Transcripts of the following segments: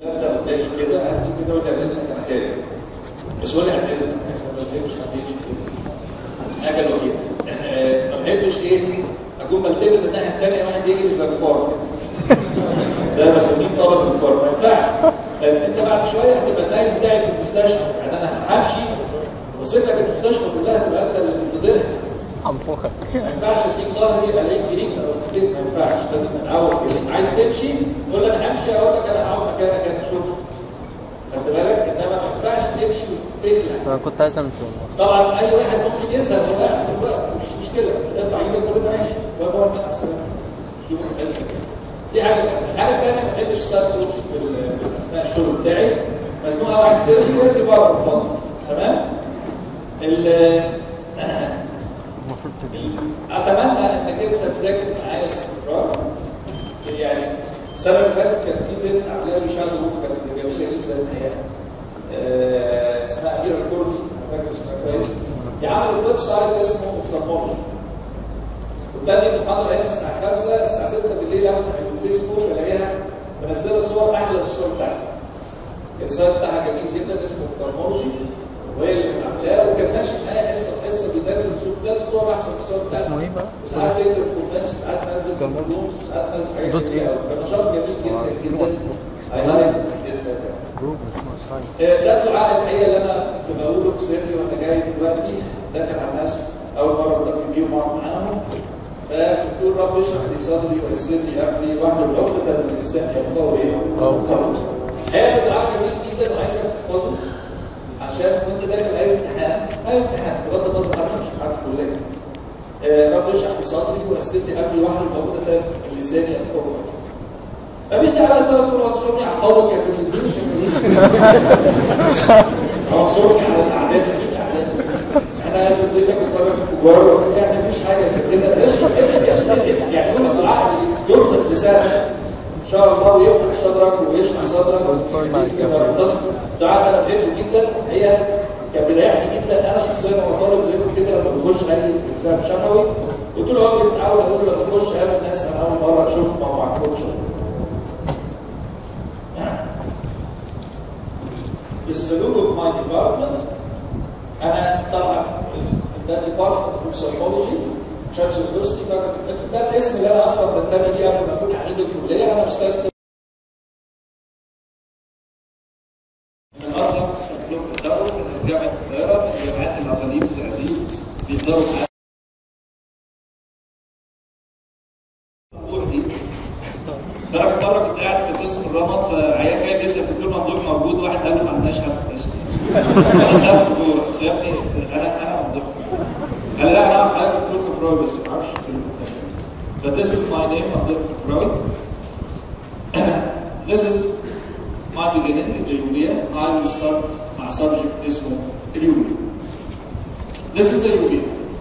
انت قدامي كده هدي كده ولا اذنك انا خارج بس ولا اذنك عشان ما تجيبش حد يمشي كده حاجه لو كده آه، ما بحبش ايه اكون بلتفت الناحيه الثانيه واحد يجري زي الفار كده ده بسميه طلب الفار ما ينفعش لان انت بعد شويه هتبقى النايم بتاعي في المستشفى يعني انا همشي وسيب لك المستشفى كلها تبقى انت اللي بتضرها انفخك ما ينفعش اديك ظهري الاقيك جريت او اتكيت ما ينفعش لازم نتعود كده عايز تمشي تقول لي انا همشي اقول لك انا هقعد مكانك انا شكرا خدت بالك انما ما ينفعش تمشي وتقلع انا كنت عايز امشي والله طبعا اي واحد ممكن يزهق وهو قاعد في الوقت مش مشكله ارفع ايدك وقول له ماشي وهو مع السلامه شوف بس كده دي حاجه الحاجه الثانيه ما بحبش السايد لوبس في ال- في اثناء الشغل بتاعي مزنوق قوي عايز ترمي ارمي بره اتفضل تمام ال- المفروض تجي اتمنى انك انت تذاكر معايا باستمرار يعني السنه اللي فاتت كان في بنت عامله لي شادو كانت جميله جدا هي آه، اسمها اميره الكردي انا فاكر اسمها كويس هي عملت ويب سايت اسمه اوفتالمولوجي وبتدي المحاضره هنا الساعه 5 الساعه 6 بالليل افتح الفيسبوك الاقيها منزله صور احلى من الصور بتاعتي السايت بتاعها جميل جدا اسمه اوفتالمولوجي وهي اللي كانت عاملاه وكان ماشي معايا حصه حصه بينزل صور بينزل صور احسن من الصور بتاعتي اسمه ايه بقى؟ وساعات تكتب كومنتس ساعات تنزل سيمبلومز ساعات تنزل حاجات دوت كتير إيه؟ قوي كان نشاط جميل جدا جدا هايلايت جدا جروب اسمه ساين آه، ده الدعاء الحقيقه اللي انا كنت بقوله في سري وانا جاي دلوقتي داخل على الناس اول مره بتقابل بيهم واقعد معاهم فكنت بقول رب اشرح لي صدري ويسر لي امري واحلل عقده من لساني يفقهوا ايه؟ قول. الحقيقه ده دعاء جميل جدا وعايزك تحفظه عشان وانت داخل اي امتحان اي امتحان بغض النظر حتى مش امتحان الكليه آه، رب اشرح لي صدري ويسر لي امري واحلل عقده من لساني يفقهوا مفيش دعوه زي ما تقول انصرني على القوم الكافرين دول انصرني على الاعداء مين الاعداء؟ احنا اسف زي ما كنت كبار يعني مفيش حاجه زي كده اشرح اكتب اشرح يعني يقول الدعاء اللي يطلق لسانك ان شاء الله ويفتح صدرك ويشرح صدرك وانصرني على الكافرين. الدعاء ده انا بحبه جدا هي كان بيريحني جدا انا شخصيا وانا طالب زي ما قلت كده لما بخش اي في اكزام شفوي قلت له عمري متعود اقول له لما بخش اقابل ناس انا اول مره اشوفهم ما اعرفهمش This is a logo of my department. أنا طبعا ده department of psychology تشارلز يونيفرستي ده الاسم اللي أنا أصلا بنتمي ليه قبل ما أكون عميد الكلية أنا أستاذ من أصغر سنتين التدرج من جامعة القاهرة من جامعات الأقاليم الزقازيق بيقدروا معايا الموضوع دي لدرجه مره كنت قاعد في قسم الرمد فعيان جاي بيسال قلت له الممدوح موجود واحد قال له ما عندناش حد اسمه انا سالته جوه يا ابني انا انا ممدوح قال لي لا انا اعرف حضرتك دكتور كفراوي بس ما اعرفش ف this is my name ممدوح كفراوي this is my beginning in the UVA I will start مع subject اسمه اليوفيا this is the UVA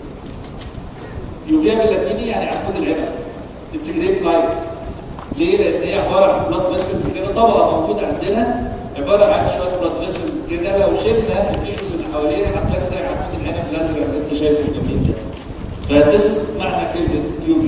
يوفيا باللاتيني يعني عنقود العنب اتس جريب لايك ليه؟ لان هي عباره عن بلاد فيسلز كده طبقه موجوده عندنا عباره عن شويه بلاد فيسلز كده لو شلنا التيشوز اللي حواليها هتلاقي زي عنقود العنب الازرق اللي انت شايفه الجميل ده. فذس معنى كلمه يوفيا.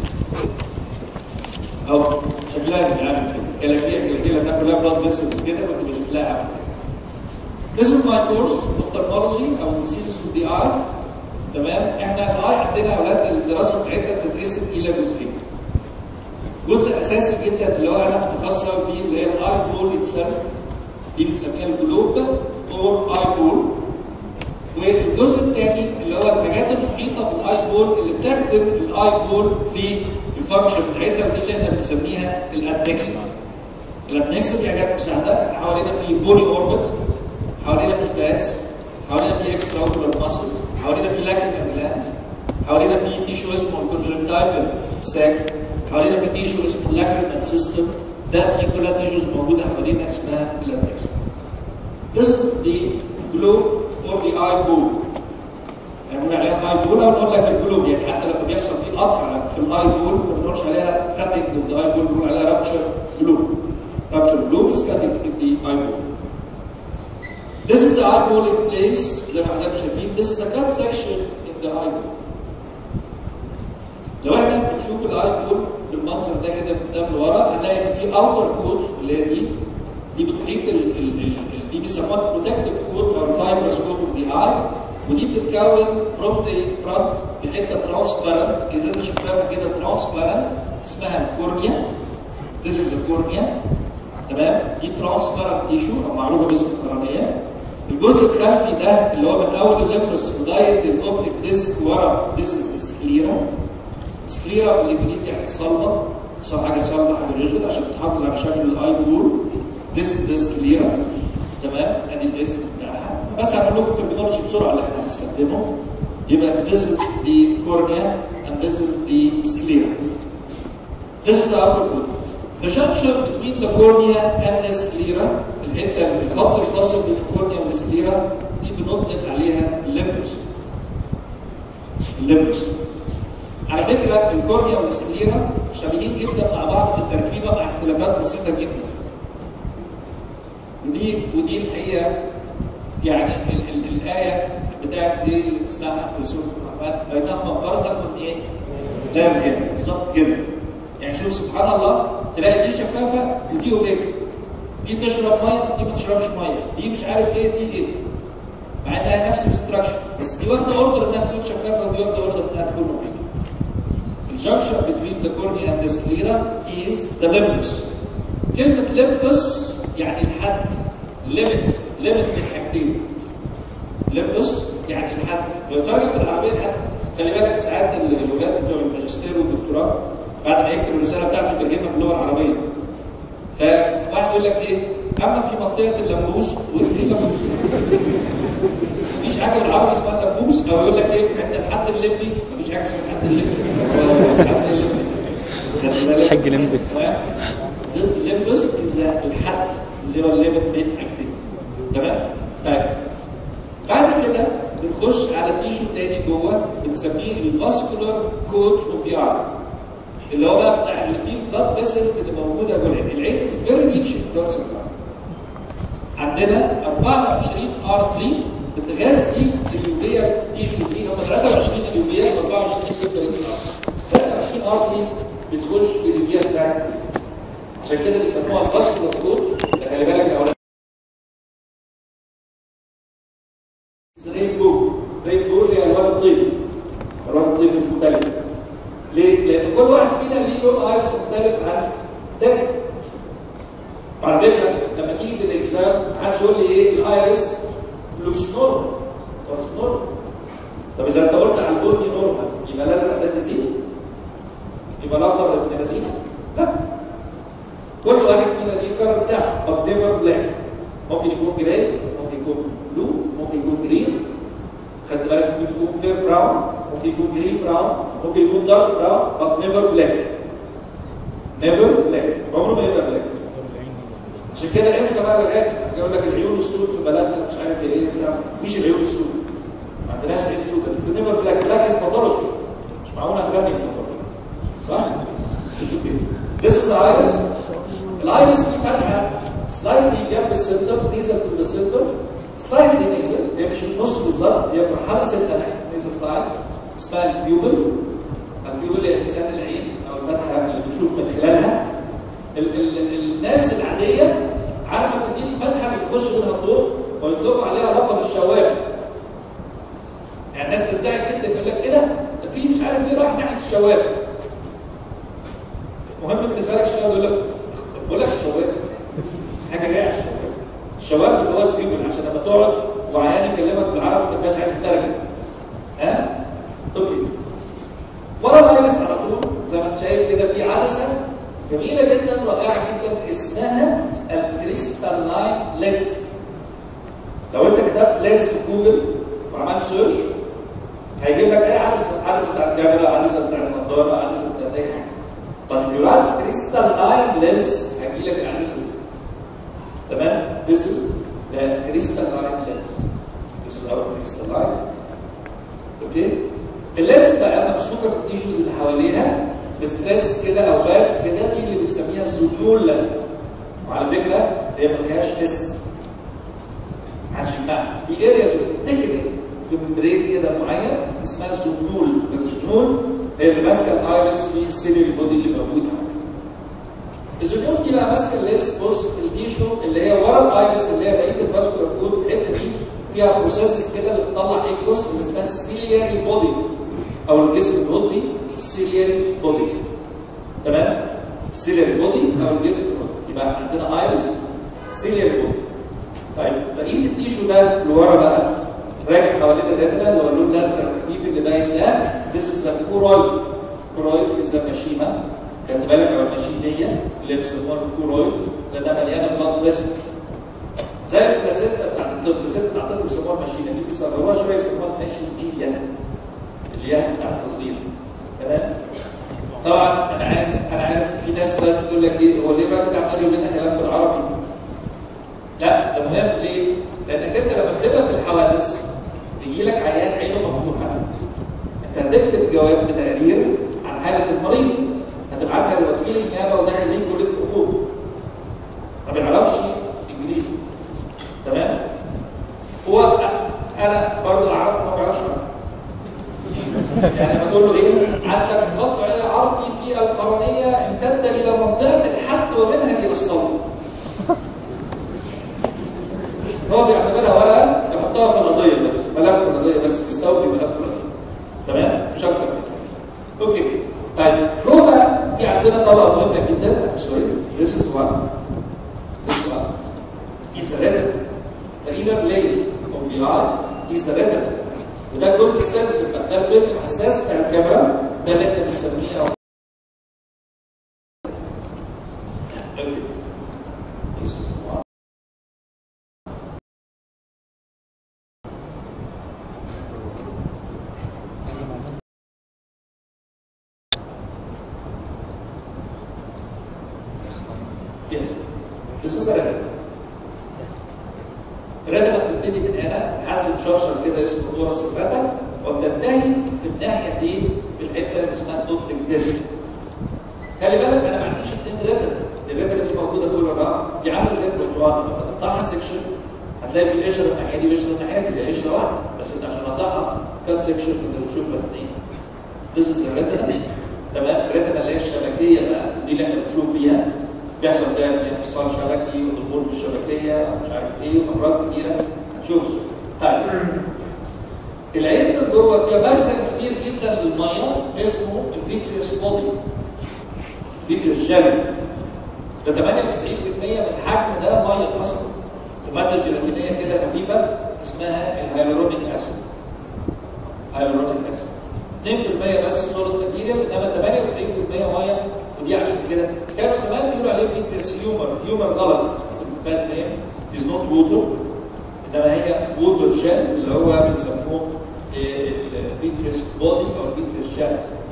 او شكلها بيبقى عامل كده كلاكيع كده انها كلها بلاد فيسلز كده بتبقى شكلها عامل كده. This is my course ophthalmology او diseases of the eye تمام احنا الاي عندنا يا اولاد الدراسه بتاعتنا بتتقسم الى جزئين جزء اساسي جدا اللي هو انا متخصص فيه اللي هي الاي بول اتسلف دي بنسميها الجلوب اور اي بول والجزء الثاني اللي هو الحاجات المحيطه بالاي بول اللي بتخدم الاي بول في الفانكشن بتاعتها ودي اللي احنا بنسميها الادنكسن الادنكسن دي حاجات مساعده حوالينا في بولي اوربت حوالينا في فاتس حوالينا في اكسترا اوكولار ماسلز حوالينا في لاكريمال جلاند حوالينا في تيشو اسمه الكونجنتايفل ساك حوالينا في تيشو اسمه اللاكريمال سيستم ده دي كلها تيشوز موجوده حوالينا اسمها الادنكس This is the globe or the eye ball يعني بنقول عليها اي بول او نقول لك الجلوب يعني حتى لما بيحصل في قطع في الاي بول ما بنقولش عليها كاتنج اوف ذا اي بول بنقول عليها رابتشر جلوب رابتشر جلوب از كاتنج اوف ذا اي بول This is the eyeball in place زي ما حضرتك شايفين this is a cut section in the eyeball لو احنا بنشوف الايبول بالمنظر ده كده من قدام لورا هنلاقي ان في اوتر كوت اللي هي دي دي بتحيط ال ال ال ال- دي بيسموها بروتكتيف كوت او الفايبرس كوت اوف ذا اي ودي بتتكون فروم ذا فرونت بحته ترانسبيرنت ازازه شفافه كده ترانسبيرنت اسمها الكورنيا This is a cornea تمام دي ترانسبيرنت تيشو او معروفه باسم القرنيه الجزء الخلفي ده اللي هو من اول الليمبرس لغايه الاوبتيك ديسك ورا This is the sclera سكليرا بالانجليزي يعني الصلبه صار حاجه صلبه حاجه ريجل عشان تحافظ على شكل الاي وول ذس ذس سكليرا تمام ادي الاسم بتاعها بس هنقول لكم الترمينولوجي بسرعه اللي احنا هنستخدمه يبقى this is the cornea and this is the sclera this is the outer wall the junction between the cornea and the sclera الحته الخط الفاصل بين الكورنيا والسكليرا دي بنطلق عليها الليمبس الليمبس على فكره الكورنيا والسكليرا شبيهين جدا مع بعض في التركيبه مع اختلافات بسيطه جدا. ودي ودي الحقيقه يعني ال ال الايه بتاعت دي اللي بنسمعها في سوره الرحمن بينهما برزخ من ايه؟ لا يبغي بالظبط كده. يعني شوف سبحان الله تلاقي دي شفافه ودي اوبيك. دي تشرب ميه دي ما تشربش ميه، دي مش عارف ايه دي ايه. مع انها نفس الاستراكشر بس دي واخده اوردر انها تكون شفافه ودي واخده اوردر انها تكون اوبيك. The junction between the cornea and the sclera is the limbus. كلمة limbus يعني الحد limit limit من حاجتين. limbus يعني الحد لو ترجم بالعربية الحد خلي بالك ساعات الولاد بتوع الماجستير والدكتوراه بعد ما يكتب الرسالة بتاعته بيترجمها باللغة العربية. فواحد يقول لك ايه؟ أما في منطقة اللمبوس وايه اللمبوس؟ مفيش حاجه بالعربي اسمها دبوس او يقول لك ايه عند الحد الليبي مفيش حاجه اسمها الحد الليبي الحد الليبي خلي بالك. الحاج لمبي. تمام؟ الليمبس از الحد اللي هو الليمت بين حاجتين تمام؟ طيب بعد كده بنخش على تيشو تاني جوه بنسميه الفاسكولار كوت اوف ذا اي اللي هو بقى بتاع اللي فيه بلاد فيسلز اللي موجوده جوه العين، العين از فيري ريتش بلاد سبلاي عندنا 24 ارتري بتغذي اليوفيا تيشو دي هم 23 اليوفيا و24 36 ارتري 23 ارتري بتخش في اليوفيا بتاعت السيل. عشان كده بيسموها الفاسكولار كود ده خلي بالك الاولاد رينبو رينبو هي الوان الطيف الوان الطيف المختلفه ليه؟ لان كل واحد فينا ليه لون ايرس مختلف عن التاني على فكره لما تيجي في الاكزام ما حدش يقول لي ايه الايرس لوكس نورمال لوكس نورمال طب اذا انت قلت على البني نورمال يبقى الازرق ده ديزيز يبقى الاخضر ابن لذيذ لا كل واحد فينا ليه الكلر بتاعه but never black ممكن يكون جراي ممكن يكون بلو ممكن يكون جرين خدت بالك ممكن يكون فير براون ممكن يكون جرين براون ممكن يكون دارك براون but never black never black عمره ما يبقى black عشان كده انسى بقى الغالي يقول لك العيون السود في بلدنا مش عارف ايه بتاع مفيش العيون السود ما عندناش عيون سود اتس نيفر بلاك بلاك از باثولوجي مش معقول هنغني باثولوجي صح؟ اتس اوكي ذيس از ايرس الايرس في فتحه سلايتلي جنب السنتر نيزل تو ذا سنتر سلايتلي نيزل هي مش في النص بالظبط هي مرحله سته ناحيه نيزل سايد اسمها البيوبل البيوبل هي لسان العين او الفتحه اللي بنشوف من خلالها ال ال ال الناس العاديه عارفه ان دي الفتحه اللي بيخش منها الضوء ويطلقوا عليها لقب الشواف. يعني الناس تنزعج جدا يقول لك ايه ده؟ ده في مش عارف ايه راح ناحيه الشواف. مهم بالنسبه لك الشواف يقول لك بقول لك الشواف حاجه جايه على الشواف. الشواف اللي هو البيوبل عشان لما تقعد وعيان يكلمك بالعربي ما تبقاش عايز تترجم. ها؟ اوكي. ورا الايرس على طول زي ما انت شايف كده في عدسه جميله جدا رائعه جدا اسمها الكريستالين لينز لو انت كتبت لينز في جوجل وعملت سيرش هيجيب لك اي عدسه عدسه بتاعت كاميرا عدسه بتاعت نظاره عدسه بتاعت اي حاجه طب if you write crystalline lens هيجي لك العدسه دي تمام this is the crystalline lens this is our crystalline lens اوكي اللينس بقى ممسوكه في التيشوز اللي حواليها بستريس كده او بادز كده دي اللي بنسميها الزنيول وعلى فكره هي ما فيهاش اس عشان المعنى دي اريا تكنيك في ممبرين كده معين اسمها الزنيول الزنيول هي اللي ماسكه الايرس في السيلري بودي اللي موجود عندنا الزنيول دي بقى وانا ماسك اللينس بص التيشو اللي هي ورا الايرس اللي هي بقيه الفاسكولار كود الحته دي فيها بروسيسز كده اللي بتطلع ايكوس اللي اسمها السيلياري بودي او الجسم الهضمي السيلياري بودي تمام سيلياري بودي او الجسم الهضمي يبقى عندنا ايرس سيلياري بودي طيب بقيه التيشو ده اللي ورا بقى راجع حوالين الريتنا اللي هو اللون الازرق الخفيف اللي باين ده this is a كورويد كورويد is a مشيمه خلي بالك على الماشينيه اللي بيسموها الكورويد لانها مليانه بلاد فيسل زي البلاسيتا بتاعت الطفل البلاسيتا بتاعت الطفل بيسموها الماشينه دي بيصغروها شويه يسموها الماشينيه اللي هي بتاع التصغير تمام طبعا انا عارف انا عارف في ناس بقى بتقول لك ايه هو ليه بقى انت عمال يقول لنا كلام بالعربي؟ لا ده مهم ليه؟ لانك انت لما بتبقى في الحوادث بيجي لك عيان عينه مفتوحه انت هتكتب جواب بتقرير عن حاله المريض هتبعتها لوكيل النيابه وده خريج كليه الحقوق ما بيعرفش انجليزي تمام هو انا برضه اعرف ما بيعرفش يعني لما تقول له ايه عندك قطع عرضي في القرنيه امتد الى منطقه الحد ومنها الى الصوت هو بيعتبرها ورقه يحطها في القضيه بس ملف القضيه بس بيستوفي ملف القضيه تمام مش اكتر من كده اوكي طيب روح بقى في عندنا طبقه مهمه جدا سوري this is one this one is a retina the inner layer of the eye is a retina وده الجزء السنسيتيف ده الفيلم الحساس بتاع الكاميرا ده اللي احنا بنسميه او اوكي this is one Yes. This is a retina. الريتنا بتبتدي من هنا حاسب شرشر كده اسمه دورس الريتنا وبتنتهي في الناحيه دي في الحته اللي اسمها الاوبتيك ديسك. خلي بالك انا ما عنديش اثنين ريتنا، الريتنا دي موجوده طول الرقم دي عامله زي البرتقال لما تقطعها سكشن هتلاقي في قشره الناحيه دي وقشره الناحيه دي هي قشره واحده بس انت عشان تقطعها كات سكشن فانت بتشوفها اثنين. This is الريتنا تمام الريتنا اللي هي الشبكيه بقى دي اللي احنا بنشوف بيها بيحصل فيها انفصال شبكي وضمور في الشبكيه ومش عارف ايه وامراض كتيره هنشوف طيب العين من جوه فيها مرسم كبير جدا للميه اسمه الفيتريوس بودي فيتريوس جل ده 98% من الحجم ده ميه اصلا وماده جيلاتينيه كده خفيفه اسمها الهيالورونيك اسيد هيالورونيك اسيد 2% بس سوليد ماتيريال انما 98% ميه ودي عشان كده كانوا زمان بيقولوا عليه فيتريس هيومر هيومر غلط باد نيم از نوت ووتر انما هي ووتر جل اللي هو بيسموه الفيتريس بودي او الفيتريس جل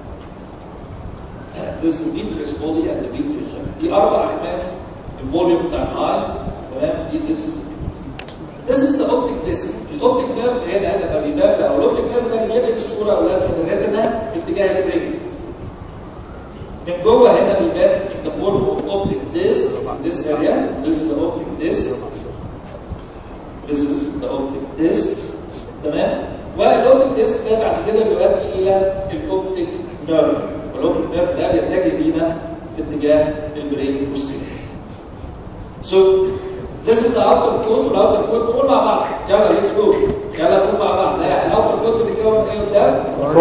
This is the vitreous body and the vitreous gel. دي اربع احماس الفوليوم بتاع الاي تمام دي this is This is the optic disc. الاوبتيك نيرف هنا لما بيبان او الاوبتيك نيرف ده بيجيب لك الصوره اولاد من الريتنا في اتجاه البرين. من جوه هنا بيبان in the form of optic disc in this area. This is the optic disc. This is the optic disc. تمام؟ والاوبتيك ديسك ده بعد كده بيؤدي الى الاوبتيك نيرف. والاوبتيك نيرف ده بيتجه بينا في اتجاه البرين والسيل. So This is the outer code والاوتر كود نقول مع بعض يلا ليتس جو يلا نقول مع بعض لا الاوتر كود بتتكون من ايه قدام؟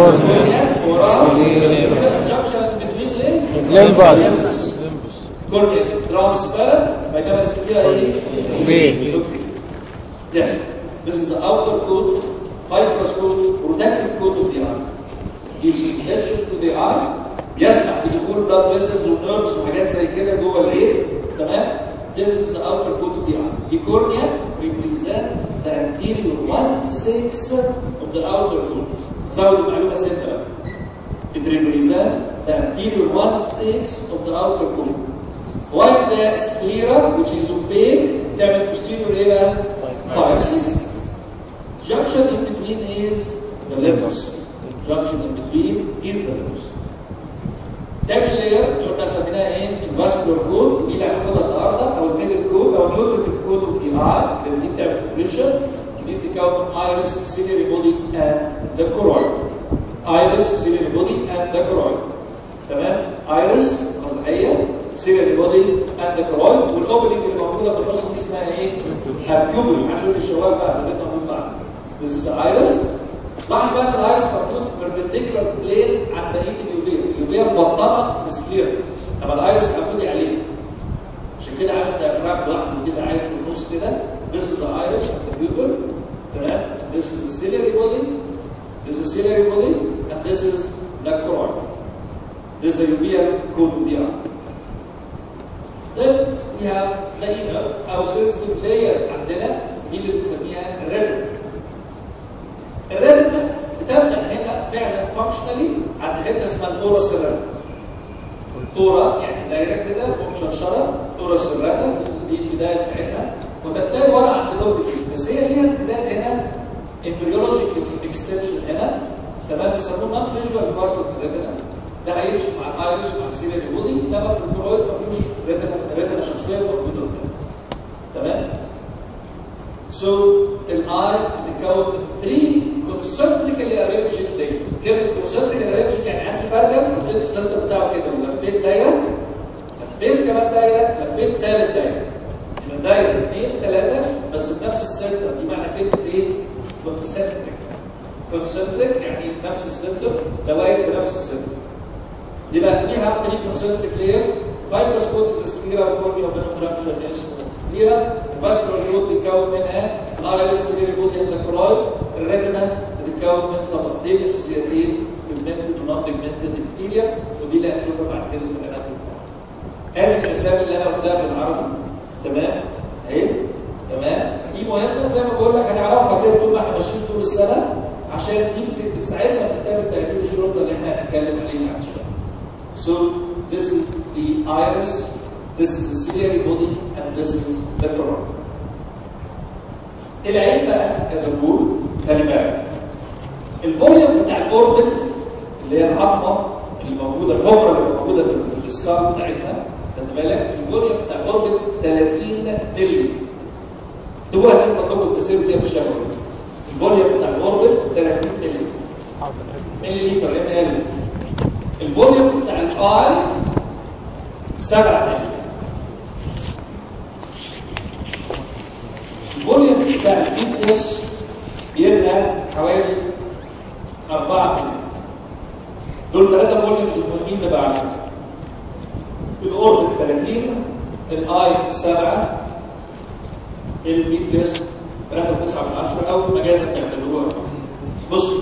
junction between legs Limbus. cornea is transparent بينما الاسكليرا is Opaque. Yes, this is the outer coat, fibrous coat, protective coat of the eye. Gives protection to the eye. يسمح بدخول blood vessels ونيرفز وحاجات زي كده جوه العين تمام؟ This is the outer coat of the eye. The cornea represent the anterior one sixth of the outer coat. زود المعلومة ستة بقى. It represent the anterior one sixth of the outer coat. While the sclera, which is opaque, تعمل posterior ايه بقى؟ 5 6 Junction in between is the limbus. Junction in between is the limbus. تاني لاير اللي قلنا سميناها ايه؟ الفاسكولار كود دي اللي هناخدها النهارده او الميدل كود او النيوتريتيف كود اوف دي اي اللي دي بتعمل بريشر دي بتتكون من ايرس سيليري بودي اند ذا كورويد. ايرس سيليري بودي اند ذا كورويد. تمام؟ ايرس مسرحيه سيليري بودي اند كرويد والاوبننج اللي موجوده في النص دي اسمها ايه؟ هابيوبل عشان الشوال بقى اللي احنا موجود معانا This is iris لاحظ بقى ان الايرس موجود في perpendicular plane عن بقيه اليوفيا اليوفيا مبطنه بسكلير اما الايرس عمودي عليه عشان كده عامل diaphragm لوحده كده عامل في النص كده This is the iris of the pupil تمام and this is the ciliary body this is the ciliary body and this is the choroid this is the uveal condylar then we have the inner او sensitive layer عندنا دي اللي بنسميها الريتنا الريتنا بتبدا هنا فعلا فانكشنالي عند حته اسمها الدورة سيرات دورة يعني دايره كده ومشرشره دورة سيرات دي البدايه بتاعتها وتنتهي ورا عند الاوبتكس بس هي ليها امتداد هنا امبريولوجيكال اكستنشن هنا تمام بيسموه نون فيجوال بارت اوف الريتنا ده هيمشي مع الايرس ومع السيلري بودي انما في الكرويد ما فيهوش ريتنا ريتنا شخصيه موجوده قدام تمام So الاي بتتكون من 3 concentrically arranged layers كلمه concentrically arranged يعني عندي برجر حطيت السنتر بتاعه كده ولفيت دايره لفيت كمان دايره لفيت ثالث دايره يبقى دايره اثنين ثلاثه بس بنفس السنتر دي معنى كلمه ايه؟ concentric concentric يعني نفس السنتر دوائر بنفس السنتر يبقى ليها 3 concentric layers فايبرس كود از سكليرا وكورنيا وبينهم جنكشن اسمه سكليرا الفاسكولار كود بيتكون منها الايرس سيري بودي الكرويد الريتنا بتتكون من طبقتين اساسيتين بيجمنتد ونون بيجمنتد ابيثيليا ودي اللي هنشوفها بعد كده في الاناتومي هذه الاسامي اللي انا قلتها بالعربي تمام اهي تمام دي مهمه زي ما بقول لك هنعرفها كده طول ما احنا ماشيين طول السنه عشان دي بتساعدنا في كتاب التأكيد الشرطه اللي احنا هنتكلم عليه بعد شويه So this is the iris, this is the ciliary body, and this is the choroid. العين بقى كزبول خلي بالك الفوليوم بتاع الاوربت اللي هي العظمه اللي موجوده الحفره اللي موجوده في, في السكار بتاعتنا خد بالك الفوليوم بتاع الاوربت 30 مللي اكتبوها دي فضلكم التسير فيها في الشهوه الفوليوم بتاع الاوربت 30 مللي ملي لتر ام ال الفوليوم بتاع الاي 7 مللي الفوليوم بتاع الفيتنس بيبقى حوالي 4 مللي دول ثلاثة فوليومز مهمين نبقى عارفين الاوربت 30 الاي 7 الفيتنس 3.9 من 10 او مجازا بيعتبروها بصوا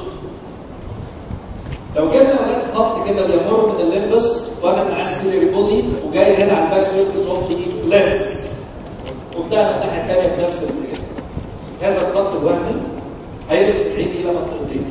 لو جبنا ولاد خط كده بيمر من الليمبس واخد معاه السيلري بودي وجاي هنا على الباك سيرفيس اوف ذا لينس وطلعنا الناحيه الثانيه في نفس الاتجاه هذا الخط الوهمي هيقسم العين الى منطقتين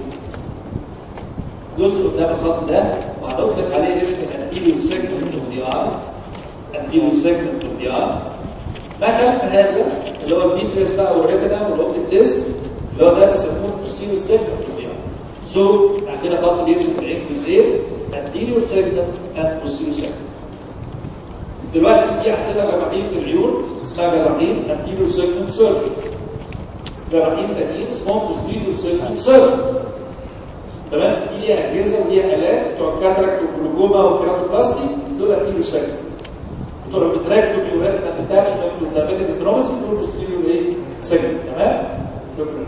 جزء قدام الخط ده وهنطلق عليه اسم الانتيريور سيجمنت اوف ذا ار انتيريور سيجمنت اوف ذا ار ما خلف هذا اللي هو الفيتريس بقى والريتنا والاوبتيك ديسك اللي هو ده بيسموه البوستيريور سيجمنت اوف ذا ار سو عندنا خط بيقسم العين جزئين anterior segment and posterior segment. دلوقتي في عندنا جراحين في العيون اسمها جراحين anterior segment surgery. جراحين تانيين اسمهم posterior segment surgery. تمام؟ دي ليها اجهزه وليها الات بتوع الكاتراكت والجلوكوما والكيراتوبلاستي دول anterior segment. بتوع الفيتراكتومي وريتنا اتاتشمنت والداميتك دروماسي دول posterior ايه؟ segment تمام؟ شكرا.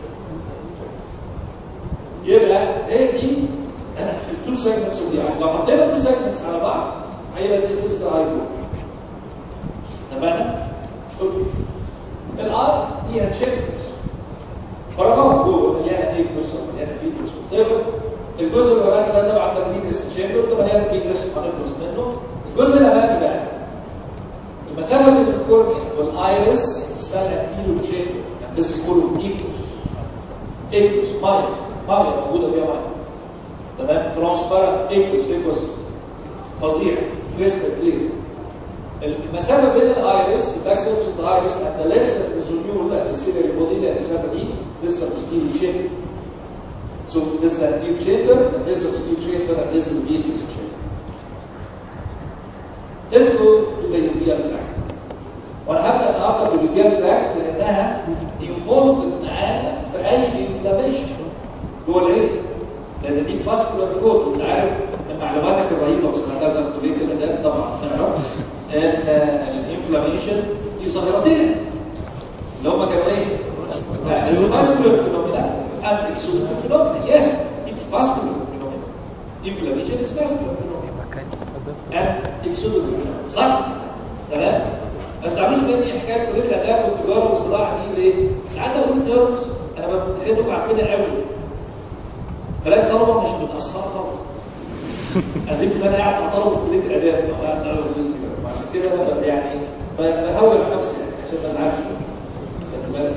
يبقى هي دي التو سيجمنتس اوف ذا لو حطينا التو سيجمنتس على بعض هيبقى دي لسه اي اتفقنا؟ اوكي الار فيها تشامبرز فراغات جوه مليانه ايه كلوسر مليانه فيترس وصفر الجزء الاولاني ده طبعا ده فيترس تشامبر وده مليان فيترس هنخلص منه الجزء الامامي بقى المسافه بين الكورنيا والايرس اسمها الانتيريو تشامبر and this is called ايكوس ايكوس ميه ميه موجوده فيها ميه تمام ترانسبارنت ايكوس ايكوس فظيع كريستال كلير المسافه بين الايرس الباك سيرفس اوف الايرس اند ذا لينس اوف ذا زونيول اند ذا سيلري بودي لان المسافه دي لسه posterior chamber so this is anterior chamber and this is posterior chamber and this is medius chamber let's go to the uveal tract وانا هبدا النهارده باليوفيال تراكت لانها انفولفد معانا في اي انفلاميشن جوه العين لان دي فاسكولار كود وانت عارف من معلوماتك الرهيبه في سنه ثالثه في كليه الاداب طبعا تعرف ان It's vascular phenomena and exudative phenomena. Yes, it's vascular phenomena. Inflammation is vascular phenomena. And exudative phenomena. صح؟ تمام؟ ما تزعلوش مني حكايه كليه الاداب والتجاره والصناعه دي ليه؟ ساعات اقول تيرمز انا بتخيلكم عارفينها قوي. فلاقي الطلبه مش متاثره خالص. اسيب ان انا قاعد مع طلبه في كليه الاداب او قاعد مع طلبه في كليه التجاره وعشان كده انا ب- يعني ب- بهون على نفسي يعني عشان ما ازعلش. خدت بالك؟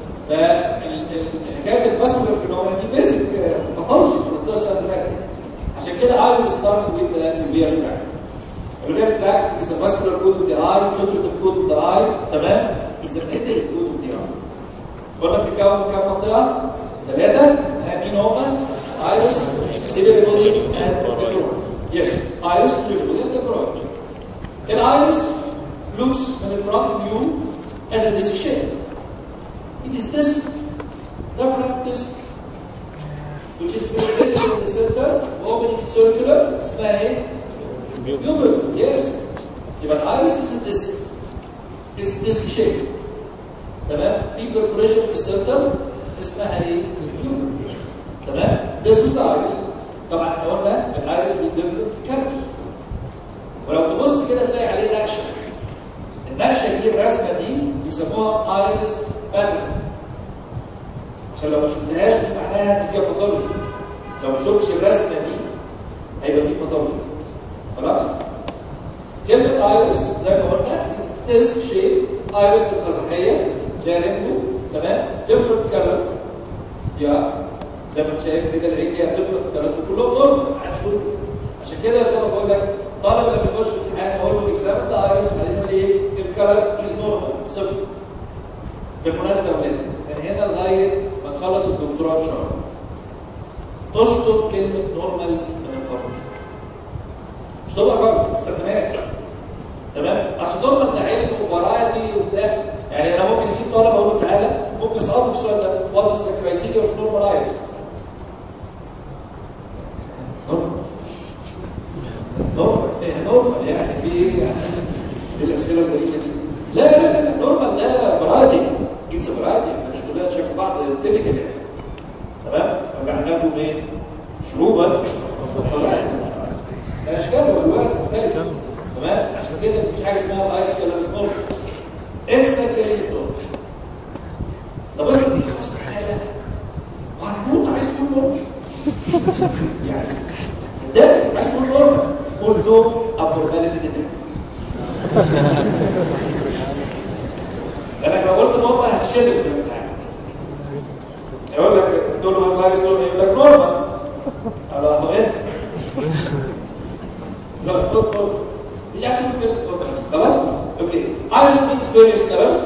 فحكايه الفاسكولار فينومينا دي بيزك باثولوجي بتدرس السنه اللي فاتت عشان كده I will start with the uveal tract. Uveal tract is a vascular code of the eye, nutritive code of the eye, تمام؟ is a headache code of the eye. قلنا بتتكون كام منطقه؟ ثلاثه مين هما؟ iris, cerebellary, and choroid. Yes, iris, cerebellary, and choroid. An iris looks in the front view as a disc shape. It is disc, different disc, which is located in the center, opening circular, اسمها ايه؟ Pupil, yes. يبقى الايرس is a disc. is disc shape. تمام؟ في perforation في السنتر اسمها ايه؟ Pupil. تمام؟ This is the iris. طبعا احنا قلنا الايرس دي different colors. ولو تبص كده تلاقي عليه نقشه. النقشه دي الرسمه دي بيسموها ايرس باترن. عشان لو ما شفتهاش دي معناها ان فيها باثولوجي. لو ما شفتش الرسمه دي هيبقى فيه باثولوجي. خلاص؟ كلمة ايرس زي ما قلنا ديسك شيب ايرس القزحية ليها ريمبو تمام؟ ديفرنت كلرز يا زي ما انت شايف كده العين ليها ديفرنت كلرز كلهم نورمال محدش يقول عشان كده زي ما بقول لك طالب لما بيخش الامتحان اقول له اكزامن ذا ايرس وبعدين يقول لي ايه؟ الكلر از نورمال صفر بالمناسبة يا ولاد من هنا لغاية ما نخلص الدكتوراه ان شاء الله تشطب كلمة نورمال من القاموس مش تبقى خالص ما تستخدمهاش تمام اصل نورمال ده علم وفرايتي وبتاع يعني انا ممكن اجيب طالب اقول له تعالى ممكن اسقطه في السؤال ده وات از ذا كرايتيريا اوف نورمال ايرس نورمال ايه نورمال يعني في ايه يعني ايه الاسئله الغريبه دي لا لا لا لا نورمال ده فرايتي اتس فرايتي احنا مش كلنا شكل بعض تيبيكال يعني تمام وجعلنا لكم ايه شروبا وحلال اشكال والوان مختلفه تمام عشان كده مفيش حاجه اسمها ايرس كلر سمول انسى كلمه نور طب افرض في حسن حاله وهتموت عايز تقول نور يعني قدامك عايز تقول نور قول نو ابنورماليتي ديتكتد لانك لو قلت نورمال هتشتم في الامتحان يقول لك تقول له مثلا عايز تقول يقول لك نورمال على هو انت لا نوت نورمال مش عارف يقول كده نورمال خلاص اوكي ايرس مينز فيريوس كلرز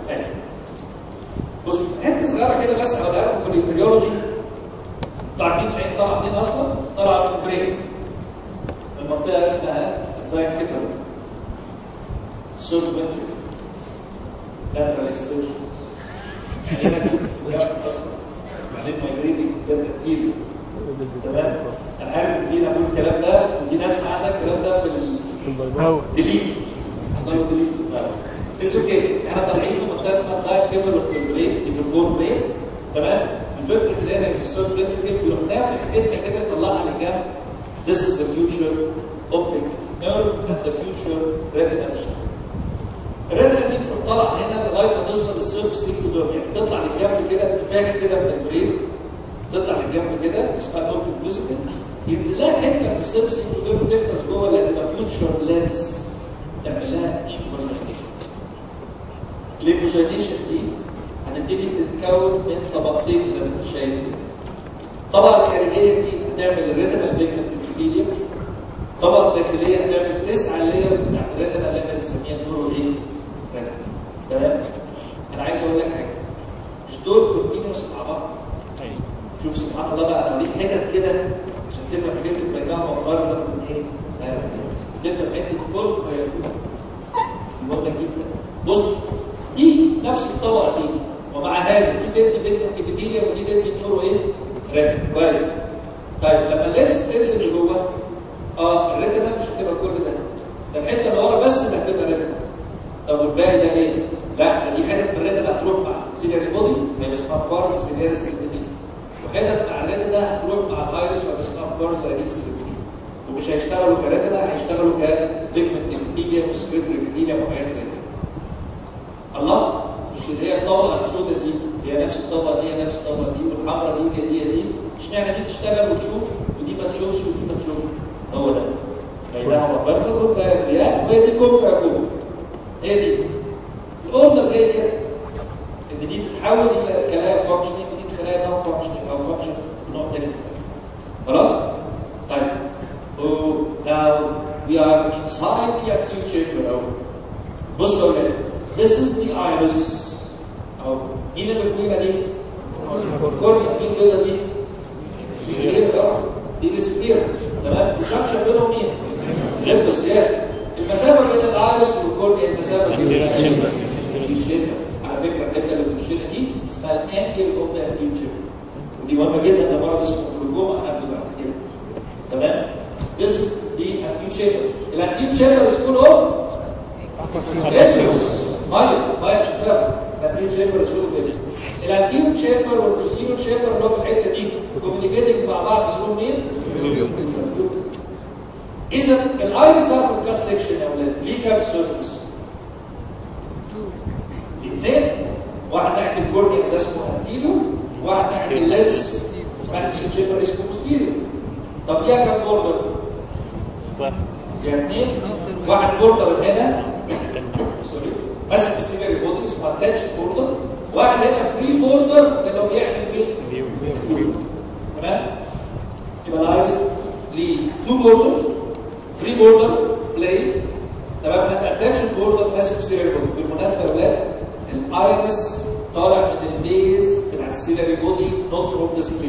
بص حته صغيره كده بس هقولها لكم في البريولوجي عارفين العين طالعه منين اصلا؟ طالعه من البرين المنطقه اسمها الداينكيفالو سورد فنتريكل lateral extension هنا في اصلا بعدين مايجريتنج جدا كتير تمام انا عارف ان في بقول الكلام ده وفي ناس قاعده الكلام ده في الديليت حصل له ديليت في الدماغ اتس اوكي احنا طالعين من منطقه اسمها الداير كيفل في البرين دي في الفور برين تمام الفكره اللي هنا السورد فنتريكل يروح نافخ حته كده يطلعها للجنب This is the future optic nerve and the future retina machine. الريتنا دي بتروح طالعه هنا لغايه ما توصل للسيرفس ايكودوم يعني تطلع للجنب كده انتفاخ كده من البرين تطلع للجنب كده اسمها الاوربت فيزيكال ينزل لها حته من السيرفس ايكودوم تغطس جوه اللي هتبقى فيوتشر لينس تعمل لها انفاجينيشن الانفاجينيشن دي هتبتدي تتكون من طبقتين زي ما انت شايف كده الطبقه الخارجيه دي هتعمل الريتنال بيجمنت ابيثيليوم الطبقه الداخليه هتعمل تسعه لايرز بتاعت الريتنا اللي احنا بنسميها نورو ايه؟ ريتنا تمام؟ انا عايز اقول لك حاجه مش دول كونتينوس مع بعض شوف سبحان الله بقى انا اوريك حتت كده عشان تفهم كلمه بينهما مبارزه من ايه؟ آه، تفهم حته كل فيكون دي مهمه جدا بص دي نفس الطبقه دي ومع هذا دي تدي بيجمنت ابيثيليوم ودي تدي نورو ايه؟ ريتنا كويس طيب لما اللينس تنزل لجوه اه الريتنا مش هتبقى كل ده ده الحته اللي ورا بس اللي هتبقى ريتنا طب والباقي ده ايه؟ لا ده دي حته من الريتنا هتروح مع السيلري بودي هيبقى اسمها بارز سينيرس الدنيا وحتت مع الريتنا هتروح مع الايرس ولا اسمها بارز اريس الدنيا ومش هيشتغلوا كريتنا هيشتغلوا كبيجمنت ابيثيليوم وسكريتر ابيثيليوم وحاجات زي كده الله مش اللي هي الطبقه السوداء دي هي نفس الطبقه دي هي نفس الطبقه دي والحمراء دي هي دي هي دي اشمعنى دي تشتغل وتشوف ودي ما تشوفش ودي ما تشوفش هو ده بينهما برزخ وكيان وهي دي كون فيكون هي دي الاوردر جاي كده ان دي تتحول الى خلايا فانكشنينج ودي خلايا نون فانكشنينج او فانكشن نوع تاني خلاص؟ طيب Oh, now we are inside the acute chamber أهو. بص يا ولاد this is the iris أهو مين اللي فوقينا دي؟ كورنيا مين اللي دي؟ سكلير طبعا دي السكلير تمام الجنكشن بينهم مين؟ لب السياسي المسافه بين الايرس والكورنيا المسافه دي اسمها الشبه على فكره الحته اللي في وشنا دي اسمها الانجل اوف ذا فيوتشر ودي مهمه جدا ده مرض اسمه جلوكوما هناخده بعد كده تمام This is the anterior chamber. The anterior chamber is full of Yes, ميه ميه شفافه الانتيريور شامبر is full of vessels. الانتيريور شامبر والبوستيريور شامبر اللي هو في الحته دي كوميونيكيتنج مع بعض اسمهم مين؟ اذا الايرس بقى في الكات سيكشن يا اولاد ليه كام سيرفيس؟ اثنين واحد ناحيه الكورنيا ده اسمه انتيريور واحد ناحيه اللينس الانتيريور شامبر اسمه بوستيريور طب ليها كام بوردر؟ ليها اثنين واحد بوردر هنا سوري ماسك السيجاري بودي اسمه اتاتش بوردر واحد هنا فري بوردر اللي هو بيعمل مين؟ تمام؟ يبقى الايرس ليه تو بوردرز فري بوردر بلاي تمام انت اتاتش بوردر ماسك السيجاري بودي بالمناسبه يا اولاد الايرس طالع من البيز بتاع السيلري بودي نوت فروم ذا سكلير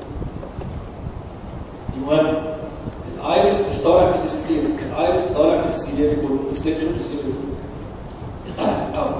دي مهم الايرس مش طالع من السكلير الايرس طالع من السيلري بودي اكستنشن السيلري بودي اه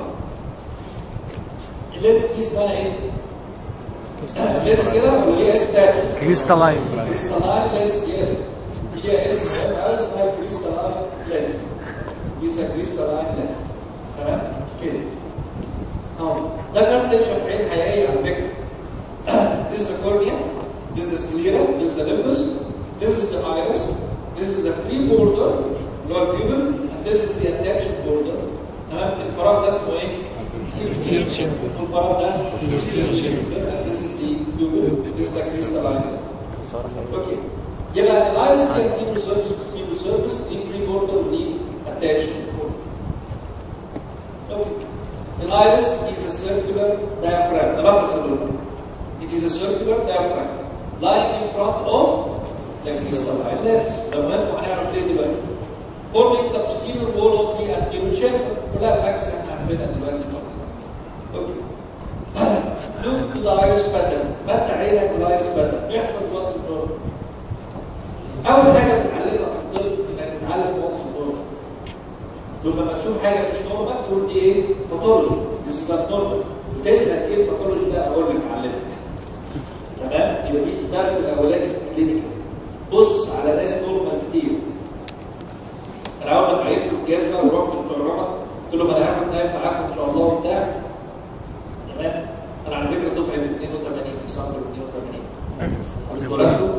اللينس دي اسمها ايه؟ اللينس كده ولا ليها اسم تاني؟ كريستالاين كريستالاين لينس يس ليها اسم تاني اسمها كريستالاين لينس دي اسمها كريستالاين لينس تمام؟ كده اه ده كان سيكشن عين حقيقيه على فكره This is the cornea, this is sclera, this is the limbus, this is the iris, this is the free border اللي هو البيبل and this is the attention border تمام الفراغ ده اسمه ايه؟ والفراغ ده this is the pupil, this is the crystalline lens. اوكي يبقى الايرس دي anterior surface posterior surface دي free border ودي attention border. اوكي الايرس is a circular diaphragm نلخص الرقم It is a circular diaphragm lying in front of the crystalline lens. ده مهم وهنعرف ليه دلوقتي. Forming the posterior wall of the anterior chamber. كلها فاكتس احنا عارفينها دلوقتي خالص. اوكي. Look to the iris pattern. مد عينك بالايرس pattern. احفظ واتس النور. أول حاجة تتعلمها في الطب إنك تتعلم واتس النور. دول لما تشوف حاجة مش نورمال تقول دي إيه؟ باثولوجي. This is abnormal. تسأل إيه الباثولوجي ده أقول لك أعلمك. تمام يبقى دي الدرس الاولاني في الكلينيك بص على ناس نورمال كتير انا اول ما اتعينت في الجهاز ده ورحت للدكتور قلت له ما انا هاخد نايم معاكم ان شاء الله وبتاع تمام انا على فكره دفعه 82 ديسمبر 82 قلت له